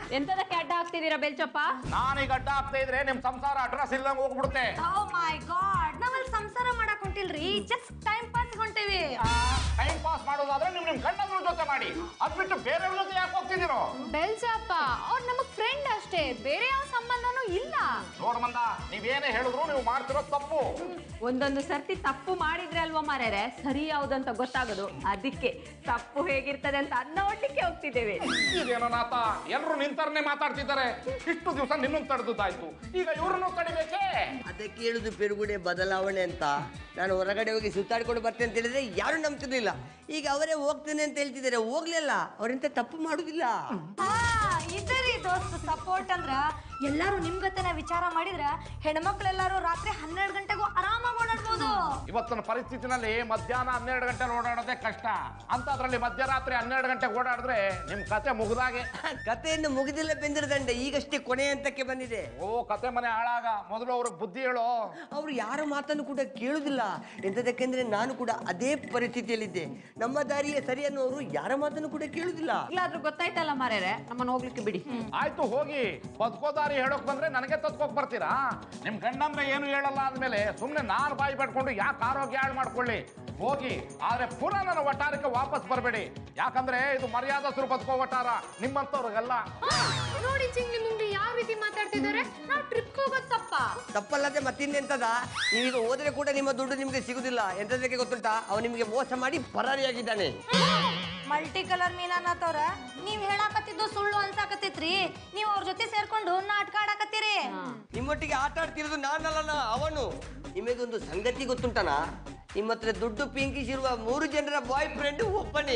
ಎಂತದಕ್ಕೆ ಅಡ್ಡ ಹಾಕ್ತಿದ್ದೀರಾ ಬೆಲ್ಚಪ್ಪ ನಾನೀಗ ಅಡ್ಡ ಆಗ್ತಾ ಇದ್ರೆ ನಿಮ್ ಸಂಸಾರ ಅಡ್ರೆಸ್ ಇಲ್ದಂಗ್ ಹೋಗ್ಬಿಡುತ್ತೆ ಓ ಮೈ ಗಾಡ್ ನಾವಲ್ಲಿ ಸಂಸಾರ ಮಾಡಕ್ ಹೊಂಟಿಲ್ರಿ ಜಸ್ಟ್ ಟೈಮ್ ಪಾಸ್ ಹೊಂಟೇವಿ ಟೈಮ್ ಪಾಸ್ ಮಾಡೋದಾದ್ರೆ ನಿಮ್ ನಿಮ್ ಗಂಡನ ಜೊತೆ ಮಾಡಿ ಅದ್ ಬಿಟ್ಟು ಬೇರೆಯವ್ರ ಜೊತೆ ಯಾಕೆ ಹೋಗ್ತಿದ್ದೀರೋ ಬೆಲ್ಚಪ್ಪ ಅವ್ರು ನಮಗ್ ಫ್ರೆಂಡ್ ಅಷ್ಟೇ ಬೇರೆ ಯಾವ ಸಂಬಂಧನೂ ಇಲ್ಲ ನೋಡ್ ಮಂದ ನೀವೇನೇ ಹೇಳಿದ್ರು ನೀವು ಮಾಡ್ತಿರೋ ತಪ್ಪು ಒಂದೊಂದು ಸರ್ತಿ ತಪ್ಪು ಮಾಡಿದ್ರೆ ಅಲ್ವಾ ಮಾರ್ಯಾರೆ ಸರಿ ಯಾವ್ದಂತ ಗೊತ್ತಾಗೋದು ಅದಕ್ಕೆ ತಪ್ಪು ಹೇಗಿರ್ತದೆ ಅಂತ ನೋಡ್ಲಿಕ್ಕೆ ಹೋಗ್ತಿದ್ದೇವೆ ಇದೇನೋ ನಾತ ಎಲ್ರು ನಿಂತರನೆ ಮಾತಾಡ್ತಿದ್ದಾರೆ ಇಷ್ಟು ದಿವಸ ನಿನ್ನನ್ನು ತಡೆದಾಯ್ತು ಈಗ ಇವ್ರನ್ನು ತಡಿಬೇಕೇ ಅದಕ್ಕೆ ಹೇಳುದು ಪೆರುಗುಡೆ ಬದಲಾವಣೆ ಅಂತ ನಾನು ಹೊರಗಡೆ ಹೋಗಿ ಸುತ್ತಾಡ್ಕೊಂಡು ಬರ್ತೇನೆ ಅಂತ ಹೇಳಿದ್ರೆ ಯಾರು ನಂಬ್ತಿರ್ಲಿಲ್ಲ ಈಗ ಅವರೇ ಹೋಗ್ತೇನೆ ಅಂತ ಹೇಳ್ತಿದ್ದಾರೆ ಹೋಗ್ಲಿಲ್ಲ ಅವರೆಂತ ತಪ್ಪು ಮಾಡುದಿಲ್ಲ ಇದರಿ ದೋಸ್ತ್ ಸಪೋರ್ಟ್ ಅಂದ್ರ ಎಲ್ಲಾರು ನಿಮ್ ಗತೆನ ವಿಚಾರ ಮಾಡಿದ್ರ ಹೆಣ್ಮಕ್ಳೆಲ್ಲಾರು ರಾತ್ರಿ ಹನ್ನೆರಡು ಗಂಟೆಗೂ ಆರಾಮಾಗಿ ಓಡಾಡ್ಬೋದು ಇವತ್ತಿನ ಪರಿಸ್ಥಿತಿನಲ್ಲಿ ಮಧ್ಯಾಹ್ನ ಹನ್ನೆರಡು ಗಂಟೆ ಓಡಾಡೋದೇ ಕಷ್ಟ ಅಂತದ್ರಲ್ಲಿ ಮಧ್ಯರಾತ್ರಿ ಹನ್ನೆರಡು ಗಂಟೆಗೆ ಓಡಾಡಿದ್ರೆ ನಿಮ್ ಕತೆ ಮುಗ್ದಾಗೆ ಕಥೆಯನ್ನು ಮುಗಿದಿಲ್ಲ ಬೆಂದಿರದಂಡೆ ಈಗಷ್ಟೇ ಕೊನೆ ಹಂತಕ್ಕೆ ಬಂದಿದೆ ಓ ಕತೆ ಮನೆ ಹಾಳಾಗ ಮೊದಲು ಅವ್ರಿಗೆ ಬುದ್ಧಿ ಹೇಳೋ ಅವರು ಯಾರ ಮಾತನ್ನು ಕೂಡ ಕೇಳುದಿಲ್ಲ ಎಂತದಕ್ಕೆಂದ್ರೆ ನಾನು ಕೂಡ ಅದೇ ಪರಿಸ್ಥಿತಿಯಲ್ಲಿದ್ದೆ ನಮ್ಮ ದಾರಿಯೇ ಸರಿ ಅನ್ನೋರು ಯಾರ ಮಾತನ್ನು ಕೂಡ ಕೇಳುದಿಲ್ಲ ಇಲ್ಲಾದ್ರೂ ಗೊತ್ತಾಯ್ತಲ್ಲ ಮಾರ್ಯಾರೆ ನಮ್ಮನ್ನ ಹೋಗ್ಲಿಕ್ಕೆ ಬಿಡಿ ಆಯ್ತು ಹೋಗಿ ಬದುಕೋದಾರಿ ಹೇಳೋಕ್ ಬಂದ್ರೆ ನನಗೆ ತತ್ಕೋಕ್ ಬರ್ತೀರಾ ನಿಮ್ ಗಂಡಂದ್ರೆ ಏನು ಹೇಳಲ್ಲ ಅಂದ್ಮೇಲೆ ಸುಮ್ನೆ ನಾನ್ ಬಾಯಿ ಪಡ್ಕೊಂಡು ಯಾಕೆ ಆರೋಗ್ಯ ಹಾಳು ಮಾಡ್ಕೊಳ್ಳಿ ಹೋಗಿ ಆದ್ರೆ ಪುನಃ ನನ್ನ ವಟಾರಕ್ಕೆ ವಾಪಸ್ ಬರಬೇಡಿ ಯಾಕಂದ್ರೆ ಇದು ಮರ್ಯಾದಸ್ರು ಬದುಕೋ ವಟಾರ ನಿಮ್ಮಂತವ್ರಿಗೆಲ್ಲ ನೋಡಿ ಚಿಂಗ್ಲಿ ಮುಂಗ್ಲಿ ಯಾವ ರೀತಿ ಮಾತಾಡ್ತಿದ್ದಾರೆ ನಾವು ಟ್ರಿಪ್ ಹೋಗೋದು ತಪ್ಪ ತಪ್ಪಲ್ಲದೆ ಮತ್ತಿನ್ನೆಂತದ ನೀವೀಗ ಹೋದ್ರೆ ಕೂಡ ನಿಮ್ಮ ದುಡ್ಡು ನಿಮ್ಗೆ ಸಿಗುದಿಲ್ಲ ಎಂತದಕ್ಕೆ ಗೊತ್ತುಂಟಾ ಅವ ನಿಮ್ಗೆ ಮೋಸ ಮಾಡಿ ಪರಾರಿಯಾಗಿದ್ದಾನೆ ಮಲ್ಟಿ ಕಲರ್ ಮೀನನ್ನತ್ತವ್ರ ನೀವ್ ಹೇಳಾಕತ್ತಿದ್ದು ಸುಳ್ಳು ಅನ್ಸಾಕತ್ತಿತ್ರಿ ನೀವ್ ಅವ್ರ ಜೊತೆ ಸೇರ್ಕೊಂಡು ನಾಟಕ ಆಡಾಕತ್ತೀರಿ ನಿಮ್ಮೊಟ್ಟಿಗೆ ಆಟ ಆಡ್ತಿರೋದು ನಾನಲ್ಲನ ಅವನು ನಿಮಗೊಂದು ಸಂಗತಿ ಗೊತ್ತುಂಟನ ನಿಮ್ಮ ಹತ್ರ ದುಡ್ಡು ಪಿಂಕಿಸಿರುವ ಮೂರು ಜನರ ಬಾಯ್ ಫ್ರೆಂಡ್ ಒಬ್ಬನೇ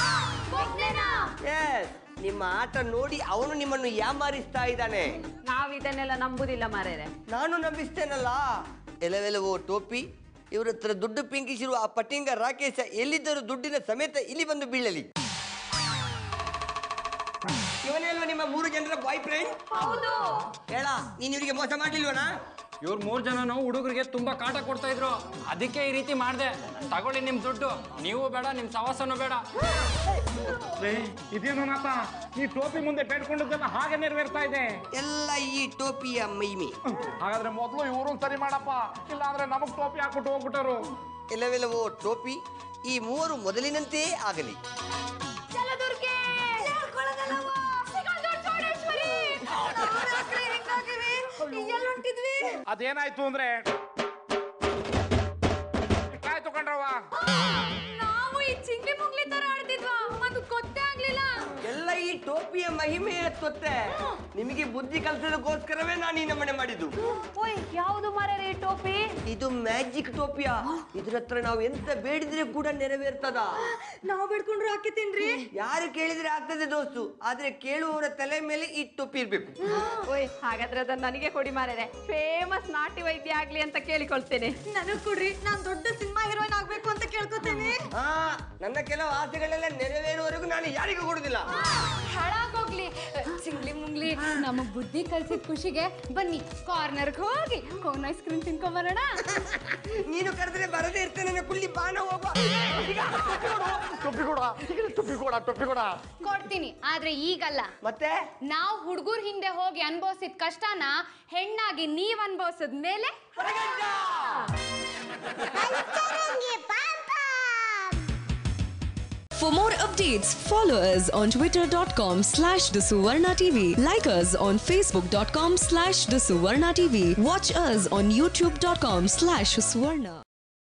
Yes, ನಿಮ್ಮ ಆಟ ನೋಡಿ ಅವನು ನಿಮ್ಮನ್ನು ಯಾಮಾರಿಸ್ತಾ ಇದ್ದಾನೆ ನಾವ್ ಇದನ್ನೆಲ್ಲ ನಂಬುದಿಲ್ಲ ಮಾರ್ಯಾರೆ ನಾನು ನಂಬಿಸ್ತೇನಲ್ಲ ಎಲವೆಲವೋ ಟೋಪಿ ಇವ್ರ ಹತ್ರ ದುಡ್ಡು ಪಿಂಕಿಸಿರುವ ಆ ಪಟ್ಟಿಂಗ ರಾಕೇಶ ಎಲ್ಲಿದ್ದರೂ ದುಡ್ಡಿನ ಸಮೇತ ಇಲ್ಲಿ ಬಂದು ಬೀಳಲಿ ಇವನೇ ಅಲ್ವಾ ನಿಮ್ಮ ಮೂರು ಜನರ ಬಾಯ್ ಫ್ರೆಂಡ್ ಹೌದು ಹೇಳ ನೀನ್ ಇವರಿಗೆ ಮೋಸ ಮಾಡ್ಲಿಲ್ವನಾ ಇವ್ರು ಮೂರ್ ಜನನು ಹುಡುಗರಿಗೆ ತುಂಬಾ ಕಾಟ ಕೊಡ್ತಾ ಇದ್ರು ಅದಕ್ಕೆ ಈ ರೀತಿ ಮಾಡ್ದೆ ತಗೊಳ್ಳಿ ನಿಮ್ ದುಡ್ಡು ನೀವು ಬೇಡ ನಿಮ್ ಸವಾಸನೂ ಬೇಡ ಇದೇನು ನಾತ ಈ ಟೋಪಿ ಮುಂದೆ ಬೇಡ್ಕೊಂಡದ್ದೆಲ್ಲ ಹಾಗೆ ನೆರವೇರ್ತಾ ಇದೆ ಎಲ್ಲ ಈ ಟೋಪಿಯ ಮೈಮಿ ಹಾಗಾದ್ರೆ ಮೊದಲು ಇವ್ರನ್ನ ಸರಿ ಮಾಡಪ್ಪ ಇಲ್ಲ ಅಂದ್ರೆ ನಮಗ್ ಟೋಪಿ ಹಾಕ್ಬಿಟ್ಟು ಹೋಗ್ಬಿಟ್ಟರು ಎಲ್ಲವೆಲ್ಲವೋ ಟೋಪಿ ಈ ಮೂವರು ಮೊದಲಿನಂತೆಯೇ ಆಗಲಿ ಅದೇನಾಯ್ತು ಅಂದ್ರೆ ಆಯ್ತು ಕಣ್ರವ್ವ ನಾವು ಈ ಚಿಂಗ್ಲಿ ಮುಂಗ್ಲಿ ತರ ಆಡ್ತಿದ್ವಾ ಅದು ಗೊತ್ತೇ ಆಗ್ಲಿಲ್ಲ ಎಲ್ಲ ಈ ಟೋಪಿಯ ಮಹಿಮೆ ಎತ್ತೊತ್ತೆ ನಿಮಗೆ ಬುದ್ಧಿ ಕಲಿಸೋದಕ್ಕೋಸ್ಕರವೇ ನಾನು ಈ ನಮನೆ ಮಾಡಿದ್ದು ಓಯ್ ಯಾವ್ದು ಮಾರ್ಯಾರೆ ಈ ಟೋಪಿ ಇದು ಮ್ಯಾಜಿಕ್ ಟೋಪಿಯ ಇದ್ರ ಹತ್ರ ನಾವು ಎಂತ ಬೇಡಿದ್ರೆ ಕೂಡ ನೆರವೇರ್ತದ ನಾವ್ ಬಿಡ್ಕೊಂಡ್ರು ಹಾಕಿತೀನ್ರಿ ಯಾರು ಕೇಳಿದ್ರೆ ಆಗ್ತದೆ ದೋಸ್ತು ಆದ್ರೆ ಕೇಳುವವರ ತಲೆ ಮೇಲೆ ಈ ಟೋಪಿ ಇರ್ಬೇಕು ಓಯ್ ಹಾಗಾದ್ರೆ ಅದನ್ನ ನನಗೆ ಕೊಡಿ ಮಾರ್ಯಾರೆ ಫೇಮಸ್ ನಾಟಿ ವೈದ್ಯ ಆಗ್ಲಿ ಅಂತ ಕೇಳಿಕೊಳ್ತೇನೆ ನನಗ್ ಕೊಡ್ರಿ ನಾನ್ ದೊಡ್ಡ ಸಿನಿಮಾ ಹೀರೋಯಿನ್ ಆಗ್ಬೇಕು ಅಂತ ಕೇಳ್ಕೊತೇನೆ ಹಾ ನನ್ನ ಕೆಲವು ಆಸೆಗಳೆಲ್ಲ ನೆರವೇರುವವರೆಗೂ ನಾನು ಯಾರಿಗೂ ಕೊಡುದಿಲ್ಲ ಹಾಳಾಗೋಗ್ಲಿ ಚಿಂಗ್ಲಿ ಮುಂಗ್ಲಿ ನಮಗ್ ಬುದ್ಧಿ ಕಲ್ಸಿದ ಖುಷಿಗೆ ಬನ್ನಿ ಕಾರ್ನರ್ಗೆ ಹೋಗಿ ಕೋನ್ ಐಸ್ ಕ್ರೀಮ್ ತಿನ್ಕೊಂಬರೋಣ ನೀನು ಕರೆದ್ರೆ ಬರದೇ ಇರ್ತೇನೆ ನನ್ನ ಕುಳ್ಳಿ ಬಾಣ ಹೋಗುವ ಟೊಪ್ಪಿ ಕೊಡ ಟೊಪ್ಪಿ ಕೊಡ ಟೊಪ್ಪಿ ಕೊಡ ಕೊಡ್ತೀನಿ ಆದ್ರೆ ಈಗಲ್ಲ ಮತ್ತೆ ನಾವು ಹುಡುಗರ ಹಿಂದೆ ಹೋಗಿ ಅನ್ಭವಿಸಿದ ಕಷ್ಟನ ಹೆಣ್ಣಾಗಿ ನೀವ್ ಅನ್ಭವಿಸಿದ ಮೇಲೆ For more updates, follow us on twitter.com slash the Suvarna TV. Like us on facebook.com slash the Suvarna TV. Watch us on youtube.com slash Suvarna.